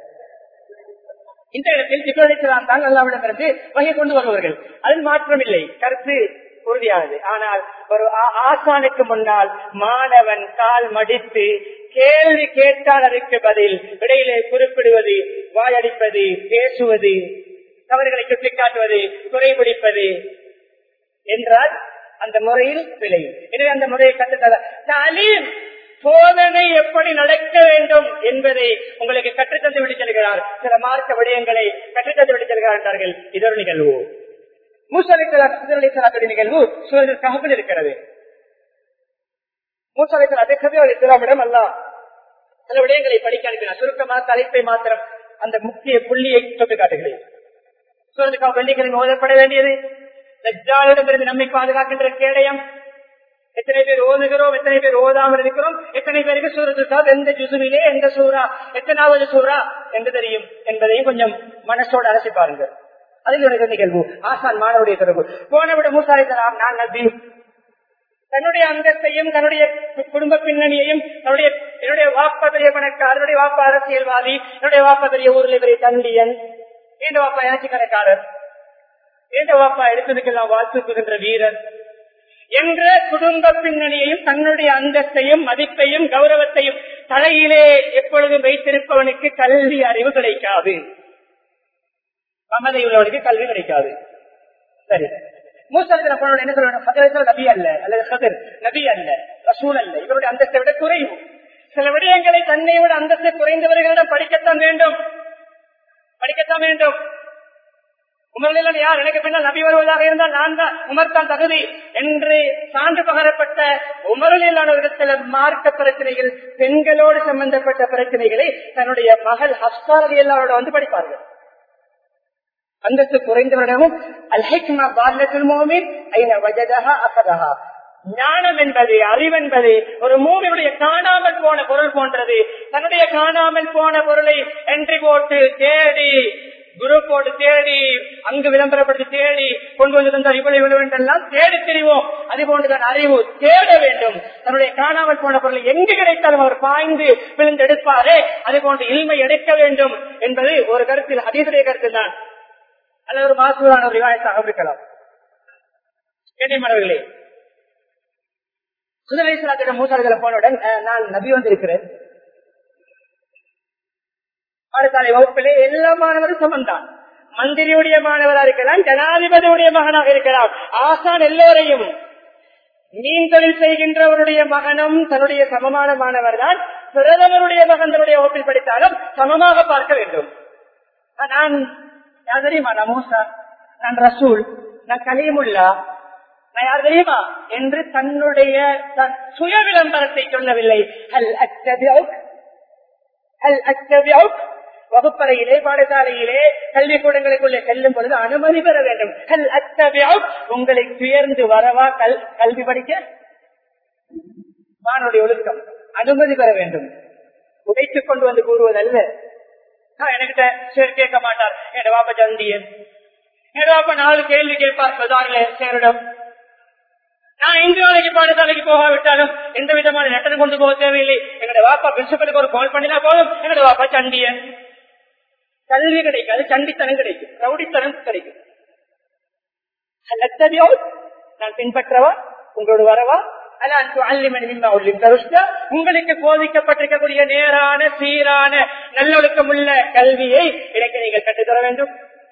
இந்த இடத்தில் ஜிப்ரீலாம் தான் அல்லாவிடமிருந்து வகை கொண்டு வருவார்கள் அதில் மாற்றம் இல்லை கருத்து உறுதியானது ஆனால் ஒரு ஆசானுக்கு முன்னால் மாணவன் கால் மடித்து கேள்வி கேட்டால் அதற்கு பதில் இடையிலே குறிப்பிடுவது வாயடிப்பது பேசுவது தவறுகளை சுட்டிக்காட்டுவது குறைபிடிப்பது என்றால் அந்த முறையில் விளை எனவே அந்த முறையை கற்றுத்தர தாலீம் சோதனை எப்படி நடக்க வேண்டும் என்பதை உங்களுக்கு கற்றுத்தந்து விட்டு செல்கிறார் சில மார்க்க விடயங்களை கற்றுத்தந்து விட்டு செல்கிறார் என்றார்கள் இதொரு நிகழ்வு மூசலித்தலாத்துடைய நிகழ்வு சூழலில் ககப்பில் இருக்கிறது மூசலித்தல் அதிகம் அல்ல சில விடயங்களை படிக்க அனுப்பினார் சுருக்கமாக தலைப்பை மாத்திரம் அந்த முக்கிய புள்ளியை தொட்டு காட்டுகிறேன் சூழலுக்காக வெள்ளிக்கிழமை ஓதப்பட வேண்டியது லஜ்ஜாலிடமிருந்து நம்மை பாதுகாக்கின்ற கேடயம் எத்தனை பேர் ஓதுகிறோம் எத்தனை பேர் ஓதாமல் இருக்கிறோம் எத்தனை பேருக்கு சூரத்து எந்த ஜுசுவிலே எந்த சூறா எத்தனாவது சூறா என்று தெரியும் என்பதையும் கொஞ்சம் மனசோடு அரசி பாருங்கள் அதில் ஒரு நிகழ்வு ஆசான் மாணவருடைய தொடர்பு போன விட மூசாரி தராம் நான் நபி தன்னுடைய அந்தஸ்தையும் தன்னுடைய குடும்ப பின்னணியையும் தன்னுடைய என்னுடைய வாப்பா பெரிய பணக்காரர் என்னுடைய வாப்பா அரசியல்வாதி என்னுடைய வாப்பா பெரிய ஊரில் பெரிய தண்டியன் இந்த வாப்பா எனக்கு கணக்காரர் இந்த வாப்பா எடுத்ததுக்கெல்லாம் வாழ்த்துக்குகின்ற வீரர் என்ற குடும்ப பின்னணியையும் தன்னுடைய அந்தஸ்தையும் மதிப்பையும் கௌரவத்தையும் தலையிலே எப்பொழுதும் வைத்திருப்பவனுக்கு கல்வி அறிவு கிடைக்காது மமதை உள்ளவனுக்கு கல்வி கிடைக்காது சரி மூசாலிகளை போன என்ன சொல்லுவாங்க நபி அல்ல அல்லது ஹதர் நபி அல்ல ரசூல் அல்ல இவருடைய அந்தஸ்தை விட குறைவு சில விடயங்களை தன்னை விட அந்தஸ்தை குறைந்தவர்களிடம் படிக்கத்தான் வேண்டும் படிக்கத்தான் வேண்டும் உமரில் யார் எனக்கு பின்னால் நபி வருவதாக இருந்தால் நான் தான் உமர் தான் தகுதி என்று சான்று பகரப்பட்ட உமரிலான சில மார்க்க பிரச்சனைகள் பெண்களோடு சம்பந்தப்பட்ட பிரச்சனைகளை தன்னுடைய மகள் ஹஸ்தாரதி எல்லாரோட வந்து படிப்பார்கள் அந்தஸ்து குறைந்தவரிடமும் அல்ஹிக்மா பால்லத்துல் மோமின் ஐன வஜதஹா அகதஹா ஞானம் என்பது அறிவென்பது ஒரு மூவியுடைய காணாமல் போன பொருள் போன்றது தன்னுடைய காணாமல் போன பொருளை என்ட்ரி போட்டு தேடி குரு போட்டு தேடி அங்கு விளம்பரப்படுத்தி தேடி கொண்டு வந்து தந்தார் இவ்வளவு இவ்வளவு என்றெல்லாம் தேடி தெரிவோம் அது போன்றுதான் அறிவு தேட வேண்டும் தன்னுடைய காணாமல் போன பொருளை எங்கு கிடைத்தாலும் அவர் பாய்ந்து விழுந்து எடுப்பாரே அது போன்று இல்மை எடுக்க வேண்டும் என்பது ஒரு கருத்தில் அதீசுடைய கருத்தில் தான் அல்லது ஒரு மாசூரான ஒரு விவாதத்தாக இருக்கலாம் கண்ணியமானவர்களே சுதரேஸ்வரத்திடம் மூசாரிகளை போனவுடன் நான் நபி வந்திருக்கிறேன் பாடசாலை வகுப்பிலே எல்லா மாணவரும் சமந்தான் மந்திரியுடைய மாணவரா இருக்கலாம் ஜனாதிபதியுடைய மகனாக இருக்கலாம் ஆசான் எல்லோரையும் மீன் தொழில் செய்கின்றவருடைய மகனும் தன்னுடைய சமமான மாணவர் தான் பிரதமருடைய மகன் தன்னுடைய வகுப்பில் படித்தாலும் சமமாக பார்க்க வேண்டும் நான் யார் தெரியுமா நான் மூசா நான் ரசூல் நான் கலீமுல்லா நான் யார் தெரியுமா என்று தன்னுடைய சுய விளம்பரத்தை சொல்லவில்லை அல் அத்தபியவுக் அல் அத்தபியவுக் வகுப்பறையிலே பாடசாலையிலே கல்விக்கூடங்களுக்குள்ளே செல்லும் பொழுது அனுமதி பெற வேண்டும் அல் அத்தபியவுக் உங்களை துயர்ந்து வரவா கல் கல்வி படிக்க மானுடைய ஒழுக்கம் அனுமதி பெற வேண்டும் உடைத்துக் கொண்டு வந்து கூறுவதல்ல என்கிட்ட சரி கேட்க மாட்டார் என் வாப்ப ஜந்தியன் என் வாப்ப நாலு கேள்வி கேட்பார் பிரதான சேரிடம் நான் இந்து நாளைக்கு பாடசாலைக்கு போகாவிட்டாலும் எந்த விதமான லெட்டர் கொண்டு போக தேவையில்லை எங்களோட வாப்பா பிரின்சிபலுக்கு ஒரு கால் பண்ணினா போதும் எங்களோட வாப்பா சண்டியன் கல்வி கிடைக்காது சண்டித்தனம் கிடைக்கும் ரவுடித்தனம் கிடைக்கும் நான் பின்பற்றவா உங்களோட வரவா உங்களுக்கு போதிக்கப்பட்டிருக்கக்கூடிய நேரான சீரான நல்லொழுக்கம் உள்ள கல்வியை எனக்கு நீங்கள் கற்றுத்தர வேண்டும்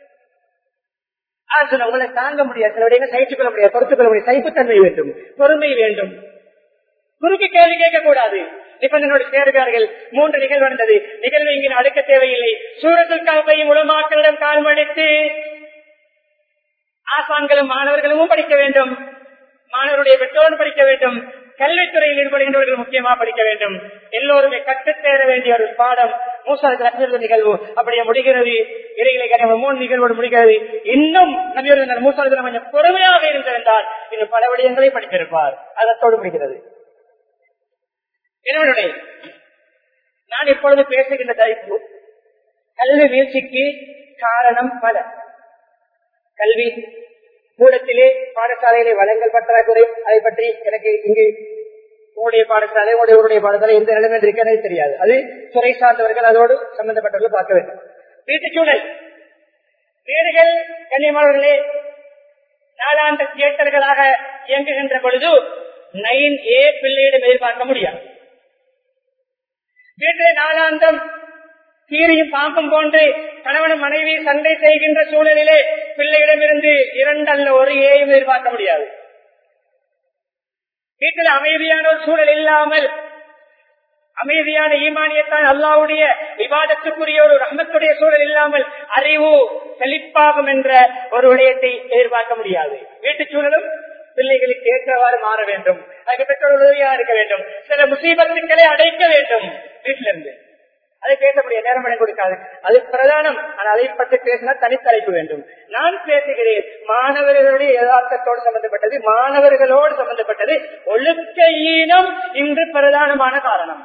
உங்களை தாங்க முடியாது சில விடயங்கள் சகித்துக் கொள்ள முடியாது பொறுத்துக் கொள்ள முடியாது சைப்புத்தன்மை வேண்டும் பொறுமை வேண்டும் குறுக்கு கேள்வி கேட்கக்கூடாது நிபந்தனோடு சேர்கிறார்கள் மூன்று நிகழ்வு நடந்தது நிகழ்வு இங்கே அடுக்க தேவையில்லை சூரத்தில் கல்வையும் உலமாக்களிடம் கால்மடித்து ஆசான்களும் மாணவர்களும் படிக்க வேண்டும் மாணவருடைய பெற்றோரும் படிக்க வேண்டும் கல்வித்துறையில் ஈடுபடுகின்றவர்கள் முக்கியமா படிக்க வேண்டும் எல்லோருமே கற்றுத்தேர வேண்டிய ஒரு பாடம் மூசாவது நிகழ்வு அப்படியே முடிகிறது இறைகளை கடமை மூணு நிகழ்வோடு முடிகிறது இன்னும் நபியர்கள் மூசாவது கொஞ்சம் பொறுமையாக இருந்திருந்தால் இன்னும் பல விடயங்களை படித்திருப்பார் அதத்தோடு முடிகிறது என்னுடைய நான் இப்பொழுது பேசுகின்ற தலைப்பு கல்வி வீழ்ச்சிக்கு காரணம் பல கல்வி கூடத்திலே பாடசாலையிலே வளங்கள் பற்றாக்குறை அதை பற்றி எனக்கு இங்கு உங்களுடைய பாடசாலை உங்களுடைய உங்களுடைய பாடசாலை எந்த நிலைமை இருக்கு எனக்கு தெரியாது அது துறை சார்ந்தவர்கள் அதோடு சம்பந்தப்பட்டவர்கள் பார்க்க வேண்டும் வீட்டுச் சூழல் வீடுகள் கண்ணியமானவர்களே நாளாந்த தியேட்டர்களாக இயங்குகின்ற பொழுது நைன் ஏ பிள்ளையிடம் எதிர்பார்க்க முடியாது வீட்டில் நாளாந்தம் கீரியும் பாம்பும் போன்று கணவன் மனைவி சண்டை செய்கின்ற சூழலிலே பிள்ளையிடமிருந்து இரண்டு அல்ல ஒரு ஏயும் எதிர்பார்க்க முடியாது வீட்டில் அமைதியான ஒரு சூழல் இல்லாமல் அமைதியான ஈமானியத்தான் அல்லாவுடைய விவாதத்துக்குரிய ஒரு ரஹமத்துடைய சூழல் இல்லாமல் அறிவு செழிப்பாகும் என்ற ஒரு விடயத்தை எதிர்பார்க்க முடியாது வீட்டு சூழலும் பிள்ளைகளுக்கு ஏற்றவாறு மாற வேண்டும் அதுக்கு பெற்றோர் உதவியா இருக்க வேண்டும் சில முசீபத்துக்களை அடைக்க வேண்டும் வீட்டிலிருந்து அதை பேச முடியாது நேரம் இடம் கொடுக்காது அது பிரதானம் ஆனால் அதை பற்றி பேசினா தனித்தலைப்பு வேண்டும் நான் பேசுகிறேன் மாணவர்களுடைய யதார்த்தத்தோடு சம்பந்தப்பட்டது மாணவர்களோடு சம்பந்தப்பட்டது ஒழுக்க ஈனம் இன்று பிரதானமான காரணம்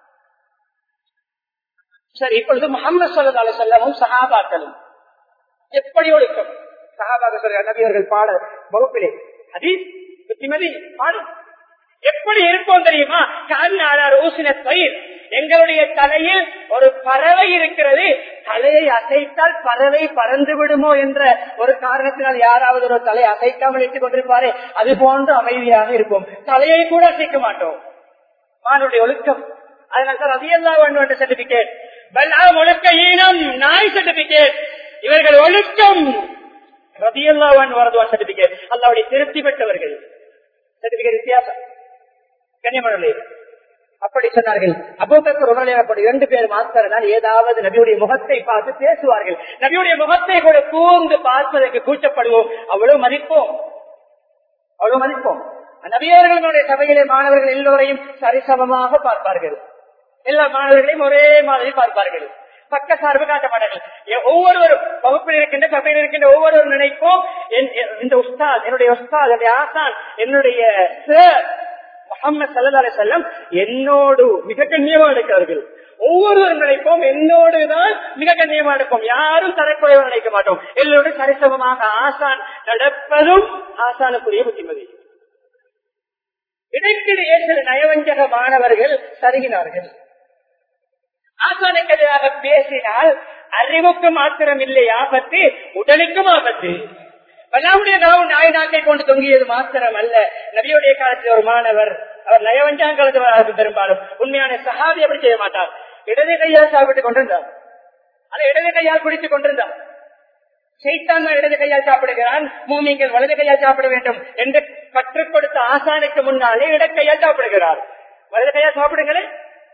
சரி இப்பொழுது முகமது சொல்லதால சொல்லவும் சகாபாக்களும் எப்படி ஒழுக்கம் சகாபாக சொல்ற நபியர்கள் பாட வகுப்பிலே அது புத்திமதி பாடும் எப்படி இருப்போம் தெரியுமா கண்ணாளர் ஊசின பயிர் எங்களுடைய தலையில் ஒரு பறவை இருக்கிறது தலையை அசைத்தால் பறவை பறந்து விடுமோ என்ற ஒரு காரணத்தினால் யாராவது ஒரு தலை அசைக்காமல் இட்டுக் கொண்டிருப்பாரே அது போன்று அமைதியாக இருப்போம் தலையை கூட அசைக்க மாட்டோம் மானுடைய ஒழுக்கம் அதனால்தான் ரதியல்லா வேண்டும் சர்டிபிகேட் பல்லாம் ஒழுக்க ஈனம் நாய் சர்டிபிகேட் இவர்கள் ஒழுக்கம் ரதியல்லாவான் வரதுவா சர்டிபிகேட் அல்லாவுடைய திருப்தி பெற்றவர்கள் சர்டிபிகேட் வித்தியாசம் கன்னியமணி அப்படி சொன்னார்கள் அபூபக்கர் உடனே அப்படி இரண்டு பேர் மாத்திரனால் ஏதாவது நபியுடைய முகத்தை பார்த்து பேசுவார்கள் நபியுடைய முகத்தை கூட கூர்ந்து பார்ப்பதற்கு கூச்சப்படுவோம் அவ்வளவு மதிப்போம் அவ்வளவு மதிப்போம் நபியவர்களுடைய சபையிலே மாணவர்கள் எல்லோரையும் சரிசமமாக பார்ப்பார்கள் எல்லா மாணவர்களையும் ஒரே மாதிரி பார்ப்பார்கள் பக்க சார்பு காட்டமாட்டார்கள் ஒவ்வொருவரும் வகுப்பில் இருக்கின்ற சபையில் இருக்கின்ற ஒவ்வொருவரும் நினைப்போம் இந்த உஸ்தாத் என்னுடைய உஸ்தாத் என்னுடைய ஆசான் என்னுடைய சார் முகமது சல்லா அலி செல்லம் என்னோடு மிக கண்ணியமா இருக்கிறார்கள் ஒவ்வொருவரும் நினைப்போம் என்னோடுதான் மிக கண்ணியமா இருப்போம் யாரும் தரக்குறைவா நினைக்க மாட்டோம் எல்லோரும் சரிசமமாக ஆசான் நடப்பதும் ஆசானுக்குரிய புத்திமதி இடைக்கிடையே சில நயவஞ்சக மாணவர்கள் சருகினார்கள் ஆசானுக்கு எதிராக பேசினால் அறிவுக்கு மாத்திரம் இல்லை ஆபத்து உடலுக்கும் ஆபத்து பல்லாவுடைய நாவும் நாயனாக்கை கொண்டு தொங்கியது மாத்திரம் அல்ல நபியுடைய காலத்தில் ஒரு மாணவர் அவர் நயவஞ்சாங்க காலத்தில் பெரும்பாலும் உண்மையான சகாதி அப்படி செய்ய மாட்டார் இடது கையால் சாப்பிட்டுக் கொண்டிருந்தார் அதை இடது கையால் குடித்துக் கொண்டிருந்தார் சைத்தான் இடது கையால் சாப்பிடுகிறான் மூமிங்கள் வலது கையால் சாப்பிட வேண்டும் என்று கற்றுக் கொடுத்த ஆசானுக்கு முன்னாலே இடக்கையால் சாப்பிடுகிறார் வலது கையால் சாப்பிடுங்களேன்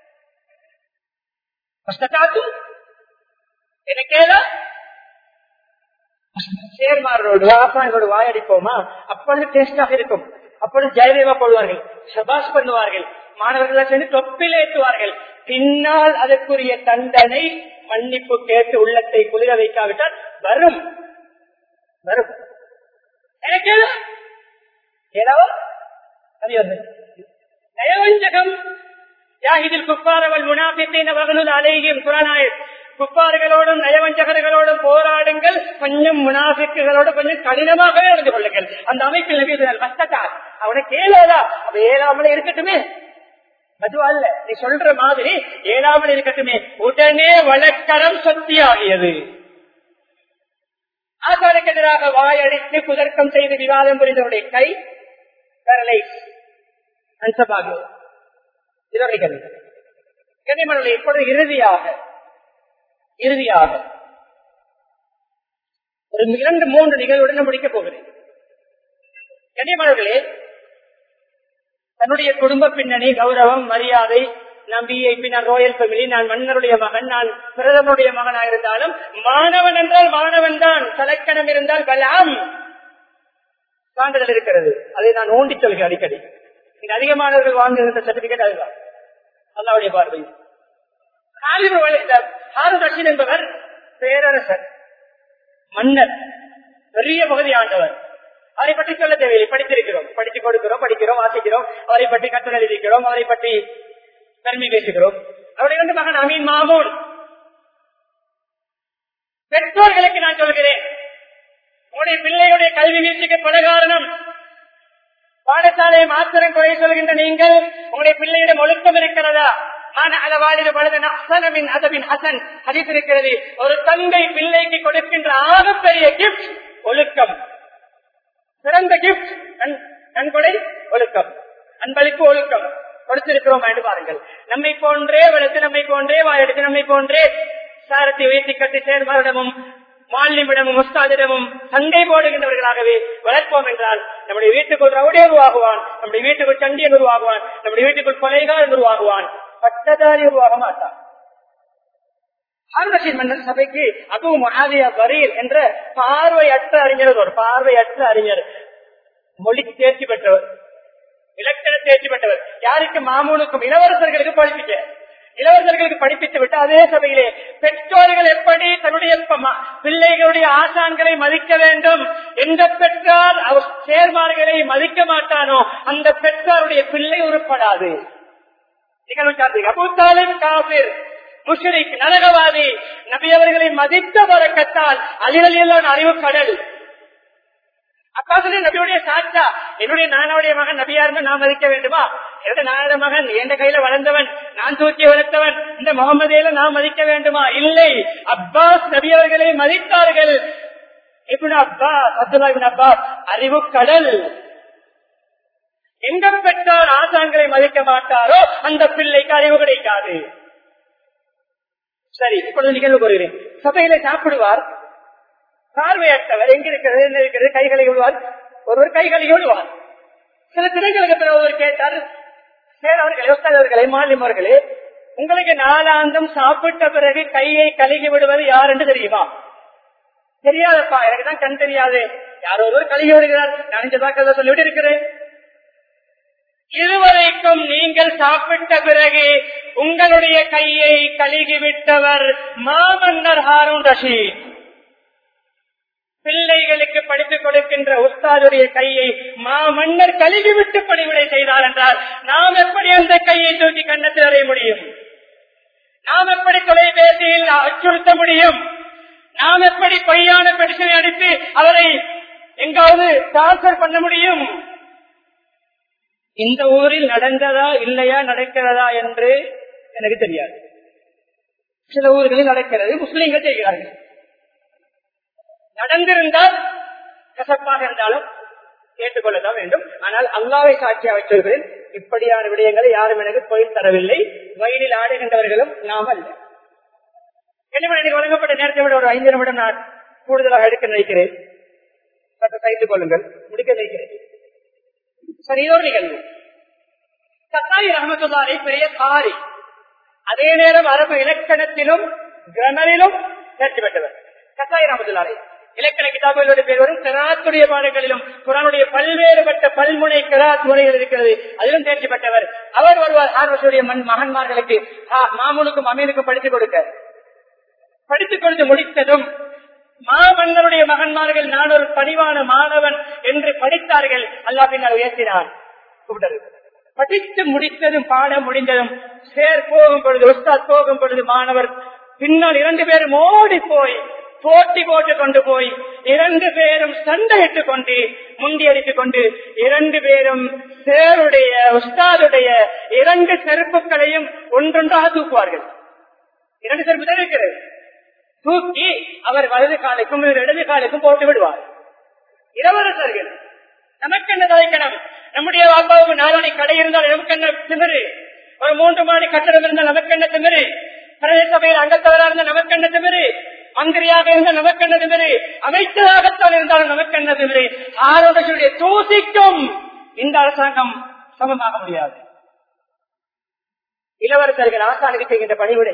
என்ன கேள சேர்மாரோடு ஆசானோடு வாயடிப்போமா அப்பொழுது டேஸ்டாக இருக்கும் அப்பொழுது ஜெயதேவா போடுவார்கள் சபாஸ் பண்ணுவார்கள் மாணவர்கள் சேர்ந்து தொப்பில் ஏற்றுவார்கள் பின்னால் அதற்குரிய தண்டனை மன்னிப்பு கேட்டு உள்ளத்தை குளிர வைக்காவிட்டால் வரும் வரும் எனக்கு ஏதாவது நயவஞ்சகம் யாஹிதில் குப்பாரவல் முனாபித்தின் அவர்களும் அலைகியும் குரானாயர் குப்பாறுகளோடும் நயவஞ்சகர்களோடும் போராடுங்கள் கொஞ்சம் முனாபிக்குகளோடு கொஞ்சம் கடினமாகவே நடந்து கொள்ளுங்கள் அந்த அமைப்பில் நபி அவனை கேளாதா அவ ஏழாமலே இருக்கட்டுமே அது அல்ல நீ சொல்ற மாதிரி ஏழாமல் இருக்கட்டுமே உடனே வழக்கரம் சொத்தியாகியது ஆசானுக்கு எதிராக வாயடித்து குதர்க்கம் செய்து விவாதம் புரிந்தவருடைய கை கரலை அன்சபாக இதோடைய கனிமணி இப்பொழுது இறுதியாக இறுதியாக ஒரு இரண்டு மூன்று நிகழ்வுடன் முடிக்கப் போகிறேன் கனிமணர்களே தன்னுடைய குடும்ப பின்னணி கௌரவம் மரியாதை நான் பிஐபி நான் ரோயல் ஃபேமிலி நான் மன்னருடைய மகன் நான் பிரதமருடைய மகனாக இருந்தாலும் மாணவன் என்றால் மாணவன் தான் கலக்கணம் இருந்தால் கலாம் சான்றிதழ் இருக்கிறது அதை நான் ஊண்டி சொல்கிறேன் அடிக்கடி இங்க அதிகமானவர்கள் வாங்குகின்ற சர்டிபிகேட் அதுதான் அல்லாவுடைய பார்வை ஹாரூன் ரஷீத் என்பவர் பேரரசர் மன்னர் பெரிய பகுதி ஆண்டவர் அவரை பற்றி சொல்ல தேவையில்லை படித்திருக்கிறோம் படித்து கொடுக்கிறோம் படிக்கிறோம் வாசிக்கிறோம் அவரை பற்றி கட்டணம் எழுதிக்கிறோம் அவரை பற்றி பெருமை பேசுகிறோம் அவருடைய வந்து மகன் அமீன் மாமூன் பெற்றோர்களுக்கு நான் சொல்கிறேன் உங்களுடைய பிள்ளையுடைய கல்வி வீழ்ச்சிக்கு பல காரணம் பாடசாலையை மாத்திரம் குறை சொல்கின்ற நீங்கள் உங்களுடைய பிள்ளையிடம் ஒழுக்கம் இருக்கிறதா இருக்கிறது ஒரு தந்தை பிள்ளைக்கு கொடுக்கின்ற ஆகப்பெரிய கிஃப்ட் ஒழுக்கம் சிறந்த கிஃப்ட் நன்கொடை ஒழுக்கம் அன்பளிப்பு ஒழுக்கம் கொடுத்திருக்கிறோம் என்று பாருங்கள் நம்மை போன்றே வளர்த்து நம்மை போன்றே வாயெடுத்து நம்மை போன்றே சாரத்தை உயர்த்தி கட்டி சேர்மாரிடமும் மாலிமிடமும் முஸ்தாதிடமும் சண்டை போடுகின்றவர்களாகவே வளர்ப்போம் என்றால் நம்முடைய வீட்டுக்குள் ரவுடே உருவாகுவான் நம்முடைய வீட்டுக்குள் சண்டியன் உருவாகுவான் நம்முடைய வீட்டுக்குள் கொலைகாரன் உருவாகுவான் பட்டதாரி உருவாக மாட்டான் ஹாரூன் மன்னர் சபைக்கு அபு மகாதியா பரீர் என்ற பார்வையற்ற அறிஞர் ஒரு பார்வையற்ற அறிஞர் மொழி தேர்ச்சி பெற்றவர் இலக்கண தேர்ச்சி பெற்றவர் யாருக்கு மாமூனுக்கும் இளவரசர்களுக்கு படிப்பிக்க இளவரசர்களுக்கு படிப்பித்து விட்டு அதே சபையிலே பெற்றோர்கள் எப்படி தன்னுடைய பிள்ளைகளுடைய ஆசான்களை மதிக்க வேண்டும் எந்த பெற்றார் அவர் சேர்மார்களை மதிக்க மாட்டானோ அந்த பெற்றாருடைய பிள்ளை உருப்படாது முஷரிக் நரகவாதி நபி அவர்களை மதித்த வரக்கத்தால் அலிகளிலான அறிவு கடல் அக்காசனே நபியுடைய சாட்சா என்னுடைய நானாவுடைய மகன் நபியா இருந்து நான் மதிக்க வேண்டுமா என்னுடைய நானோட மகன் எந்த கையில வளர்ந்தவன் நான் தூக்கி வளர்த்தவன் இந்த முகமதியில நான் மதிக்க வேண்டுமா இல்லை அப்பாஸ் நபி அவர்களை மதித்தார்கள் இப்படி அப்பாஸ் அப்துல்லா அப்பாஸ் அறிவு கடல் எங்க பெற்றார் ஆசான்களை மதிக்க மாட்டாரோ அந்த பிள்ளைக்கு அறிவு கிடைக்காது சரி இப்பொழுது நிகழ்வு கூறுகிறேன் சபையில சாப்பிடுவார் பார்வையற்றவர் எங்க இருக்கிறது என்ன இருக்கிறது கைகளை விடுவார் ஒருவர் கைகளை விடுவார் சில தினங்களுக்கு பிறகு ஒருவர் கேட்டார் சேரவர்களே உஸ்தாதவர்களே மாலிமர்களே உங்களுக்கு நாலாந்தம் சாப்பிட்ட பிறகு கையை கழுகி விடுவது யார் என்று தெரியுமா தெரியாதப்பா எனக்கு தான் கண் தெரியாது யாரோ ஒருவர் கழுகி விடுகிறார் நான் இந்த தாக்கத்தை சொல்லிவிட்டு இருக்கிறேன் இதுவரைக்கும் நீங்கள் சாப்பிட்ட பிறகு உங்களுடைய கையை கழுகி விட்டவர் மாமன்னர் ஹாரூன் ரஷீத் பிள்ளைகளுக்கு படித்துக் கொடுக்கின்ற உஸ்தாதுடைய கையை மாமன்னர் கழுகிவிட்டு பணிவிடை செய்தார் என்றால் நாம் எப்படி அந்த கையை தூக்கி கண்ணத்தில் அறைய முடியும் நாம் எப்படி தொலைபேசியில் அச்சுறுத்த முடியும் நாம் எப்படி பொய்யான பெடிஷனை அடித்து அவரை எங்காவது டிரான்ஸ்பர் பண்ண முடியும் இந்த ஊரில் நடந்ததா இல்லையா நடக்கிறதா என்று எனக்கு தெரியாது சில ஊர்களில் நடக்கிறது முஸ்லீம்கள் செய்கிறார்கள் நடந்திருந்தால் கசப்பாக இருந்தாலும் ஏற்றுக்கொள்ளத்தான் வேண்டும் ஆனால் அல்லாவை சாட்சியாக வைத்திருக்கிறேன் இப்படியான விடயங்களை யாரும் எனக்கு பொய் தரவில்லை வயலில் ஆடுகின்றவர்களும் நாம் அல்ல என்ன எனக்கு வழங்கப்பட்ட நேரத்தை விட ஒரு ஐந்து நிமிடம் நான் கூடுதலாக எடுக்க நினைக்கிறேன் சற்று கைது கொள்ளுங்கள் முடிக்க நினைக்கிறேன் சரி இதோடு நிகழ்வு சத்தாய் ரஹமத்துல்லாரை பெரிய காரி அதே நேரம் அரபு இலக்கணத்திலும் கிரமரிலும் தேர்ச்சி பெற்றவர் சத்தாய் ரஹமத்துல்லாரை இலக்கண கிதாபுகளுடைய பேர் வரும் கராத்துடைய பாடங்களிலும் குரானுடைய பல்வேறுபட்ட பல்முனை கராத் முறைகள் இருக்கிறது அதிலும் தேர்ச்சி பெற்றவர் அவர் வருவார் ஆர்வசுடைய மண் மகன்மார்களுக்கு மாமூனுக்கும் அமீனுக்கும் படித்துக் கொடுக்க படித்துக் கொடுத்து முடித்ததும் மாமன்னருடைய மகன்மார்கள் நான் ஒரு பணிவான மாணவன் என்று படித்தார்கள் அல்லா பின்னர் உயர்த்தினார் படித்து முடித்ததும் பாடம் முடிந்ததும் சேர் போகும் பொழுது உஸ்தாத் போகும் பொழுது மாணவர் பின்னால் இரண்டு பேரும் ஓடி போய் போட்டி போட்டு கொண்டு போய் இரண்டு பேரும் சண்டையிட்டுக் கொண்டு முண்டியடித்துக் கொண்டு இரண்டு பேரும் சேருடைய உஸ்தாதுடைய இரண்டு செருப்புகளையும் ஒன்றொன்றாக தூக்குவார்கள் இரண்டு செருப்பு தான் இருக்கிறது தூக்கி அவர் வலது காலுக்கும் இடது காலுக்கும் போட்டு விடுவார் இளவரசர்கள் நமக்கு என்ன தலைக்கணும் நம்முடைய அப்பாவுக்கு நாலணி கடை இருந்தால் நமக்கு என்ன திமிரு ஒரு மூன்று மாடி கட்டடம் இருந்தால் நமக்கு என்ன திமிரு பிரதேச சபையில் அங்கத்தவராக இருந்தால் நமக்கு என்ன திமிரு மந்திரியாக இருந்த நமக்கு என்ன திமிரு அமைச்சராகத்தான் இருந்தாலும் நமக்கு என்ன திமிரு ஆரோக்கிய தூசிக்கும் இந்த அரசாங்கம் சமமாக முடியாது இளவரசர்கள் ஆசானுக்கு செய்கின்ற பணிவிடை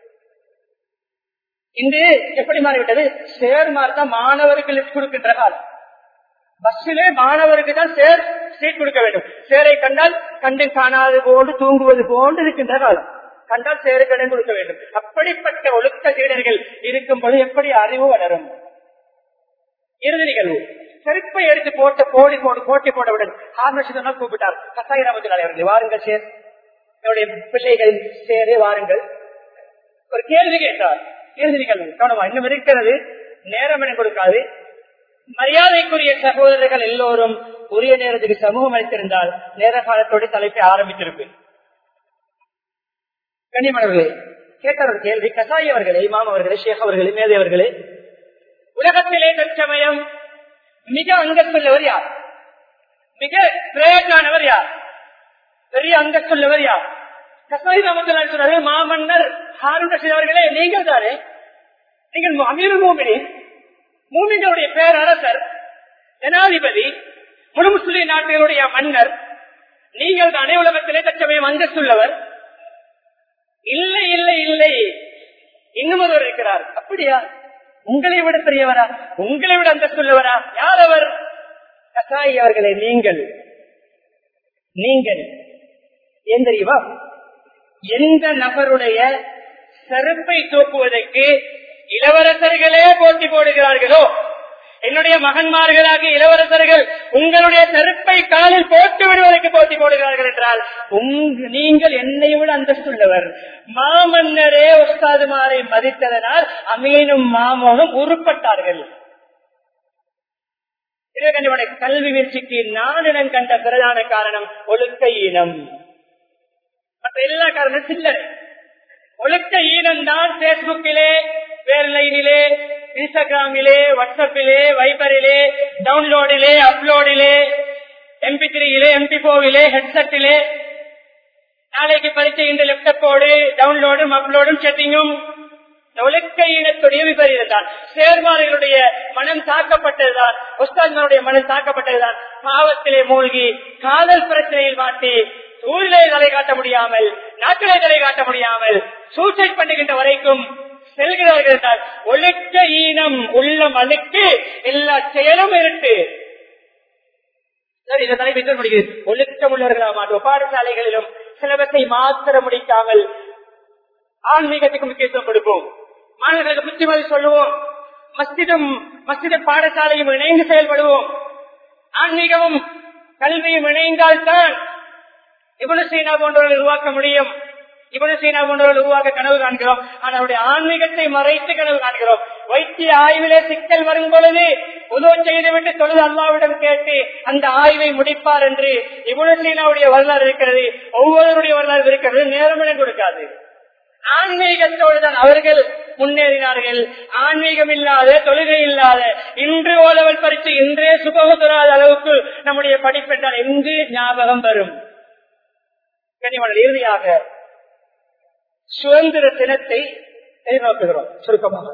இன்று எப்படி மாறிவிட்டது சேர்மார் தான் மாணவர்களுக்கு கொடுக்கின்ற காலம் பஸ்ஸிலே மாணவருக்கு தான் சேர் சீட் கொடுக்க வேண்டும் சேரை கண்டால் கண்டு காணாது போன்று தூங்குவது போன்று இருக்கின்ற காலம் கண்டால் சேரு கடன் கொடுக்க வேண்டும் அப்படிப்பட்ட ஒழுக்க சீடர்கள் இருக்கும் போது எப்படி அறிவு வளரும் இறுதி நிகழ்வு செருப்பை எடுத்து போட்ட போடி போடு போட்டி போட்டவுடன் ஹார்மசிதான் கூப்பிட்டார் கசாயிராமத்தில் அவர்கள் வாருங்கள் சேர் என்னுடைய பிள்ளைகள் சேரே வாருங்கள் ஒரு கேள்வி கேட்டார் இறுதி நிகழ்வு கவனமா இன்னும் இருக்கிறது நேரம் என கொடுக்காது மரியாதைக்குரிய சகோதரர்கள் எல்லோரும் உரிய நேரத்துக்கு சமூகம் அளித்திருந்தால் நேர காலத்தோடு தலைப்பை ஆரம்பித்திருப்பேன் கண்ணியமானவர்களே கேட்ட ஒரு கேள்வி கசாயி அவர்களே இமாம் அவர்களே ஷேக் அவர்களே மேதை அவர்களே உலகத்திலே தற்சமயம் மிக அங்கத்துள்ளவர் யார் மிக பிரேட்டானவர் யார் பெரிய அங்கத்துள்ளவர் யார் கசாயி ராமத்தில் சொல்றாரு மாமன்னர் ஹாரூன் ரஷீத் அவர்களே நீங்கள் தானே நீங்கள் அமீர் மூமினி மூமிங்களுடைய பேரரசர் ஜனாதிபதி முழு முஸ்லிம் நாட்டினுடைய மன்னர் நீங்கள் தானே உலகத்திலே தற்சமயம் அந்தஸ்துள்ளவர் இல்லை இல்லை இல்லை இன்னும் ஒருவர் இருக்கிறார் அப்படியா உங்களை விட பெரியவரா உங்களை விட அந்தஸ்துள்ளவரா யார் அவர் கசாயி அவர்களே நீங்கள் நீங்கள் ஏன் தெரியுமா எந்த நபருடைய செருப்பை தூக்குவதற்கு இளவரசர்களே போட்டி போடுகிறார்களோ என்னுடைய மகன்மார்களாக இளவரசர்கள் உங்களுடைய செருப்பை காலில் போட்டு விடுவதற்கு போட்டி போடுகிறார்கள் என்றால் நீங்கள் என்னை விட அந்தஸ்துள்ளவர் மாமன்னரே உஸ்தாதுமாரை மதித்ததனால் அமீனும் மாமனும் உருப்பட்டார்கள் கல்வி வீழ்ச்சிக்கு நானிடம் கண்ட பிரதான காரணம் ஒழுக்க ஈனம் மற்ற எல்லா காரணம் சில்லறை ஒழுக்க ஈனம் தான் பேஸ்புக்கிலே வேர்லைனிலே இன்ஸ்டாகிராமிலே வாட்ஸ்அப்பிலே வைபரிலே டவுன்லோடிலே அப்லோடிலே எம்பி த்ரீயிலே எம்பி போவிலே ஹெட்செட்டிலே நாளைக்கு பரிச்சை இந்த லேப்டாப்போடு டவுன்லோடும் அப்லோடும் செட்டிங்கும் ஒழுக்க ஈனத்துடைய விபரீதம் தான் சேர்மார்களுடைய மனம் தாக்கப்பட்டதுதான் உஸ்தான்களுடைய மனம் தாக்கப்பட்டதுதான் பாவத்திலே மூழ்கி காதல் பிரச்சனையில் மாட்டி ஊரிலே தலை காட்ட முடியாமல் நாட்டிலே தலை காட்ட முடியாமல் சூசைட் பண்ணுகின்ற வரைக்கும் செல்கிறார்கள் என்றால் ஒழுக்க ஈனம் உள்ள மனுக்கு எல்லா செயலும் இருட்டு இந்த தலைப்பு எத்தனை முடிகிறது ஒழுக்கம் உள்ளவர்களாக மாட்டோம் பாடசாலைகளிலும் சிலபஸை மாத்திர முடிக்காமல் ஆன்மீகத்துக்கு முக்கியத்துவம் கொடுப்போம் மாணவர்களுக்கு புத்திமதி சொல்லுவோம் மஸ்திதும் மஸ்தித பாடசாலையும் இணைந்து செயல்படுவோம் ஆன்மீகமும் கல்வியும் இணைந்தால்தான் இவ்வளவு சீனா போன்றவர்கள் உருவாக்க முடியும் இவ்வளவு சீனா போன்றவர்கள் உருவாக்க கனவு காண்கிறோம் ஆனால் அவருடைய ஆன்மீகத்தை மறைத்து கனவு காண்கிறோம் வைத்திய ஆய்விலே சிக்கல் வரும் பொழுது உதவு செய்துவிட்டு தொழுது அல்லாவிடம் கேட்டு அந்த ஆய்வை முடிப்பார் என்று இவ்வளவு சீனாவுடைய வரலாறு இருக்கிறது ஒவ்வொருவருடைய வரலாறு இருக்கிறது நேரமிடம் கொடுக்காது ஆன்மீகத்தோடு தான் அவர்கள் முன்னேறினார்கள் ஆன்மீகம் இல்லாத தொழுகை இல்லாத இன்று ஓலவல் பறித்து இன்றே சுபகுதராத அளவுக்கு நம்முடைய படிப்பெற்றால் எங்கு ஞாபகம் வரும் கனிமணல் இறுதியாக சுதந்திர தினத்தை எதிர்நோக்குகிறோம் சுருக்கமாக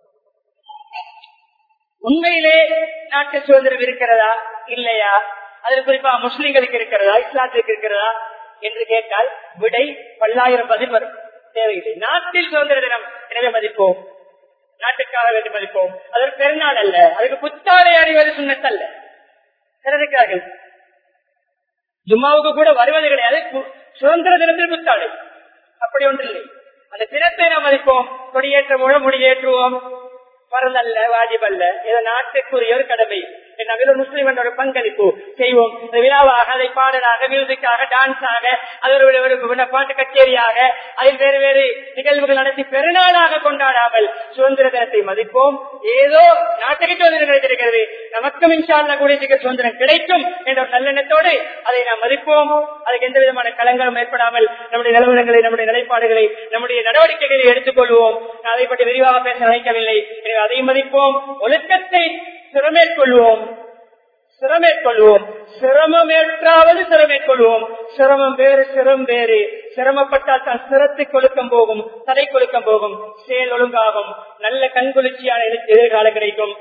உண்மையிலே நாட்டு சுதந்திரம் இருக்கிறதா இல்லையா அதில் குறிப்பா முஸ்லிம்களுக்கு இருக்கிறதா இஸ்லாத்துக்கு இருக்கிறதா என்று கேட்டால் விடை பல்லாயிரம் பதில் வரும் தேவையில்லை நாட்டில் சுதந்திர தினம் எனவே மதிப்போம் நாட்டுக்காக வேண்டி மதிப்போம் அதற்கு பெருநாள் அல்ல அதுக்கு புத்தாடை அணிவது சுண்ணத்தல்ல இருக்கிறார்கள் ஜும்மாவுக்கு கூட வருவது கிடையாது சுதந்திர தினத்தில் புத்தாடை அப்படி ஒன்று இல்லை அந்த தினத்தை நாம் மதிப்போம் கொடியேற்றமோட முடியேற்றுவோம் பரந்தல்ல வாஜிபல்ல இது நாட்டுக்குரிய ஒரு கடமை நவீன முஸ்லிம் என்ற ஒரு பங்களிப்பு செய்வோம் இந்த விழாவாக அதை பாடலாக மியூசிக்காக டான்ஸாக அது ஒரு ஒரு பாட்டு கச்சேரியாக அதில் வேறு வேறு நிகழ்வுகள் நடத்தி பெருநாளாக கொண்டாடாமல் சுதந்திர தினத்தை மதிப்போம் ஏதோ நாட்டுக்கு சுதந்திரம் கிடைத்திருக்கிறது நமக்கும் இன்ஷால்ல கூடிய சுதந்திரம் கிடைக்கும் என்ற ஒரு நல்லெண்ணத்தோடு அதை நாம் மதிப்போம் அதுக்கு எந்த விதமான களங்களும் ஏற்படாமல் நம்முடைய நிலவரங்களை நம்முடைய நிலைப்பாடுகளை நம்முடைய நடவடிக்கைகளை எடுத்துக்கொள்வோம் நான் அதை பற்றி விரிவாக பேச நினைக்கவில்லை எனவே அதை மதிப்போம் ஒழுக்கத்தை சிரமேற்கொள்வோம் சிரமேற்கொள்வோம் சிரமம் ஏற்றாவது சிரமேற்கொள்வோம் சிரமம் வேறு சிரம் வேறு சிரமப்பட்டால் தான் சிரத்தை கொழுக்கம் போகும் தலை கொழுக்கம் போகும் செயல் ஒழுங்காகும் நல்ல கண்குளிர்ச்சியான எதிர்காலம் கிடைக்கும்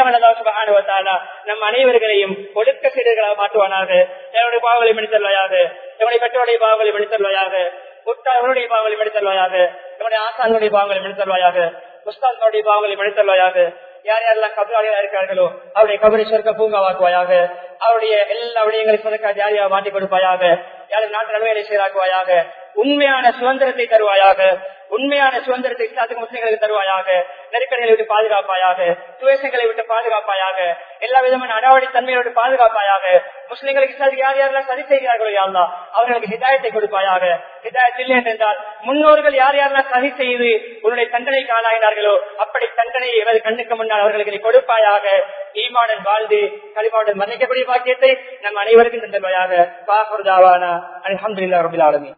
நம் அனைவர்களையும் ஒழுக்க சீடர்களாக மாற்றுவானாக என்னுடைய பாவங்களை மனிதர்களாக என்னுடைய பெற்றோருடைய பாவங்களை மனிதர்களாக உற்றார்களுடைய பாவங்களை மனிதர்களாக என்னுடைய ஆசான்களுடைய பாவங்களை மனிதர்களாக உஸ்தான்களுடைய பாவங்களை மனிதர்களாக யார் யாரெல்லாம் கபராளிகளா இருக்கிறார்களோ அவருடைய கபரை சொர்க்க பூங்காவாக்குவாயாக அவருடைய எல்லா விடயங்களை சொதக்கா ஜாலியாக மாட்டிக் கொடுப்பாயாக யாரும் நாட்டு நன்மைகளை செய்தாக்குவாயாக உண்மையான சுதந்திரத்தை தருவாயாக உண்மையான சுதந்திரத்தை இஸ்லாத்துக்கு முஸ்லிம்களுக்கு தருவாயாக நெருக்கடிகளை விட்டு பாதுகாப்பாயாக துவேஷங்களை விட்டு பாதுகாப்பாயாக எல்லா விதமான அடாவடி தன்மையை விட்டு பாதுகாப்பாயாக முஸ்லிம்களுக்கு இஸ்லாத்துக்கு யார் யாரெல்லாம் சரி செய்கிறார்களோ யாருலா அவர்களுக்கு ஹிதாயத்தை கொடுப்பாயாக ஹிதாயத் இல்லை என்றால் முன்னோர்கள் யார் யாரெல்லாம் சரி செய்து உன்னுடைய தண்டனைக்கு ஆளாயினார்களோ அப்படி தண்டனையை எமது கண்ணுக்கு முன்னால் அவர்களுக்கு நீ கொடுப்பாயாக ஈமாடன் வாழ்ந்து களிமாவுடன் மன்னிக்கக்கூடிய பாக்கியத்தை நம் அனைவருக்கும் தந்தவையாக பாகுதாவான அலமதுல்லா ரபில் ஆலமி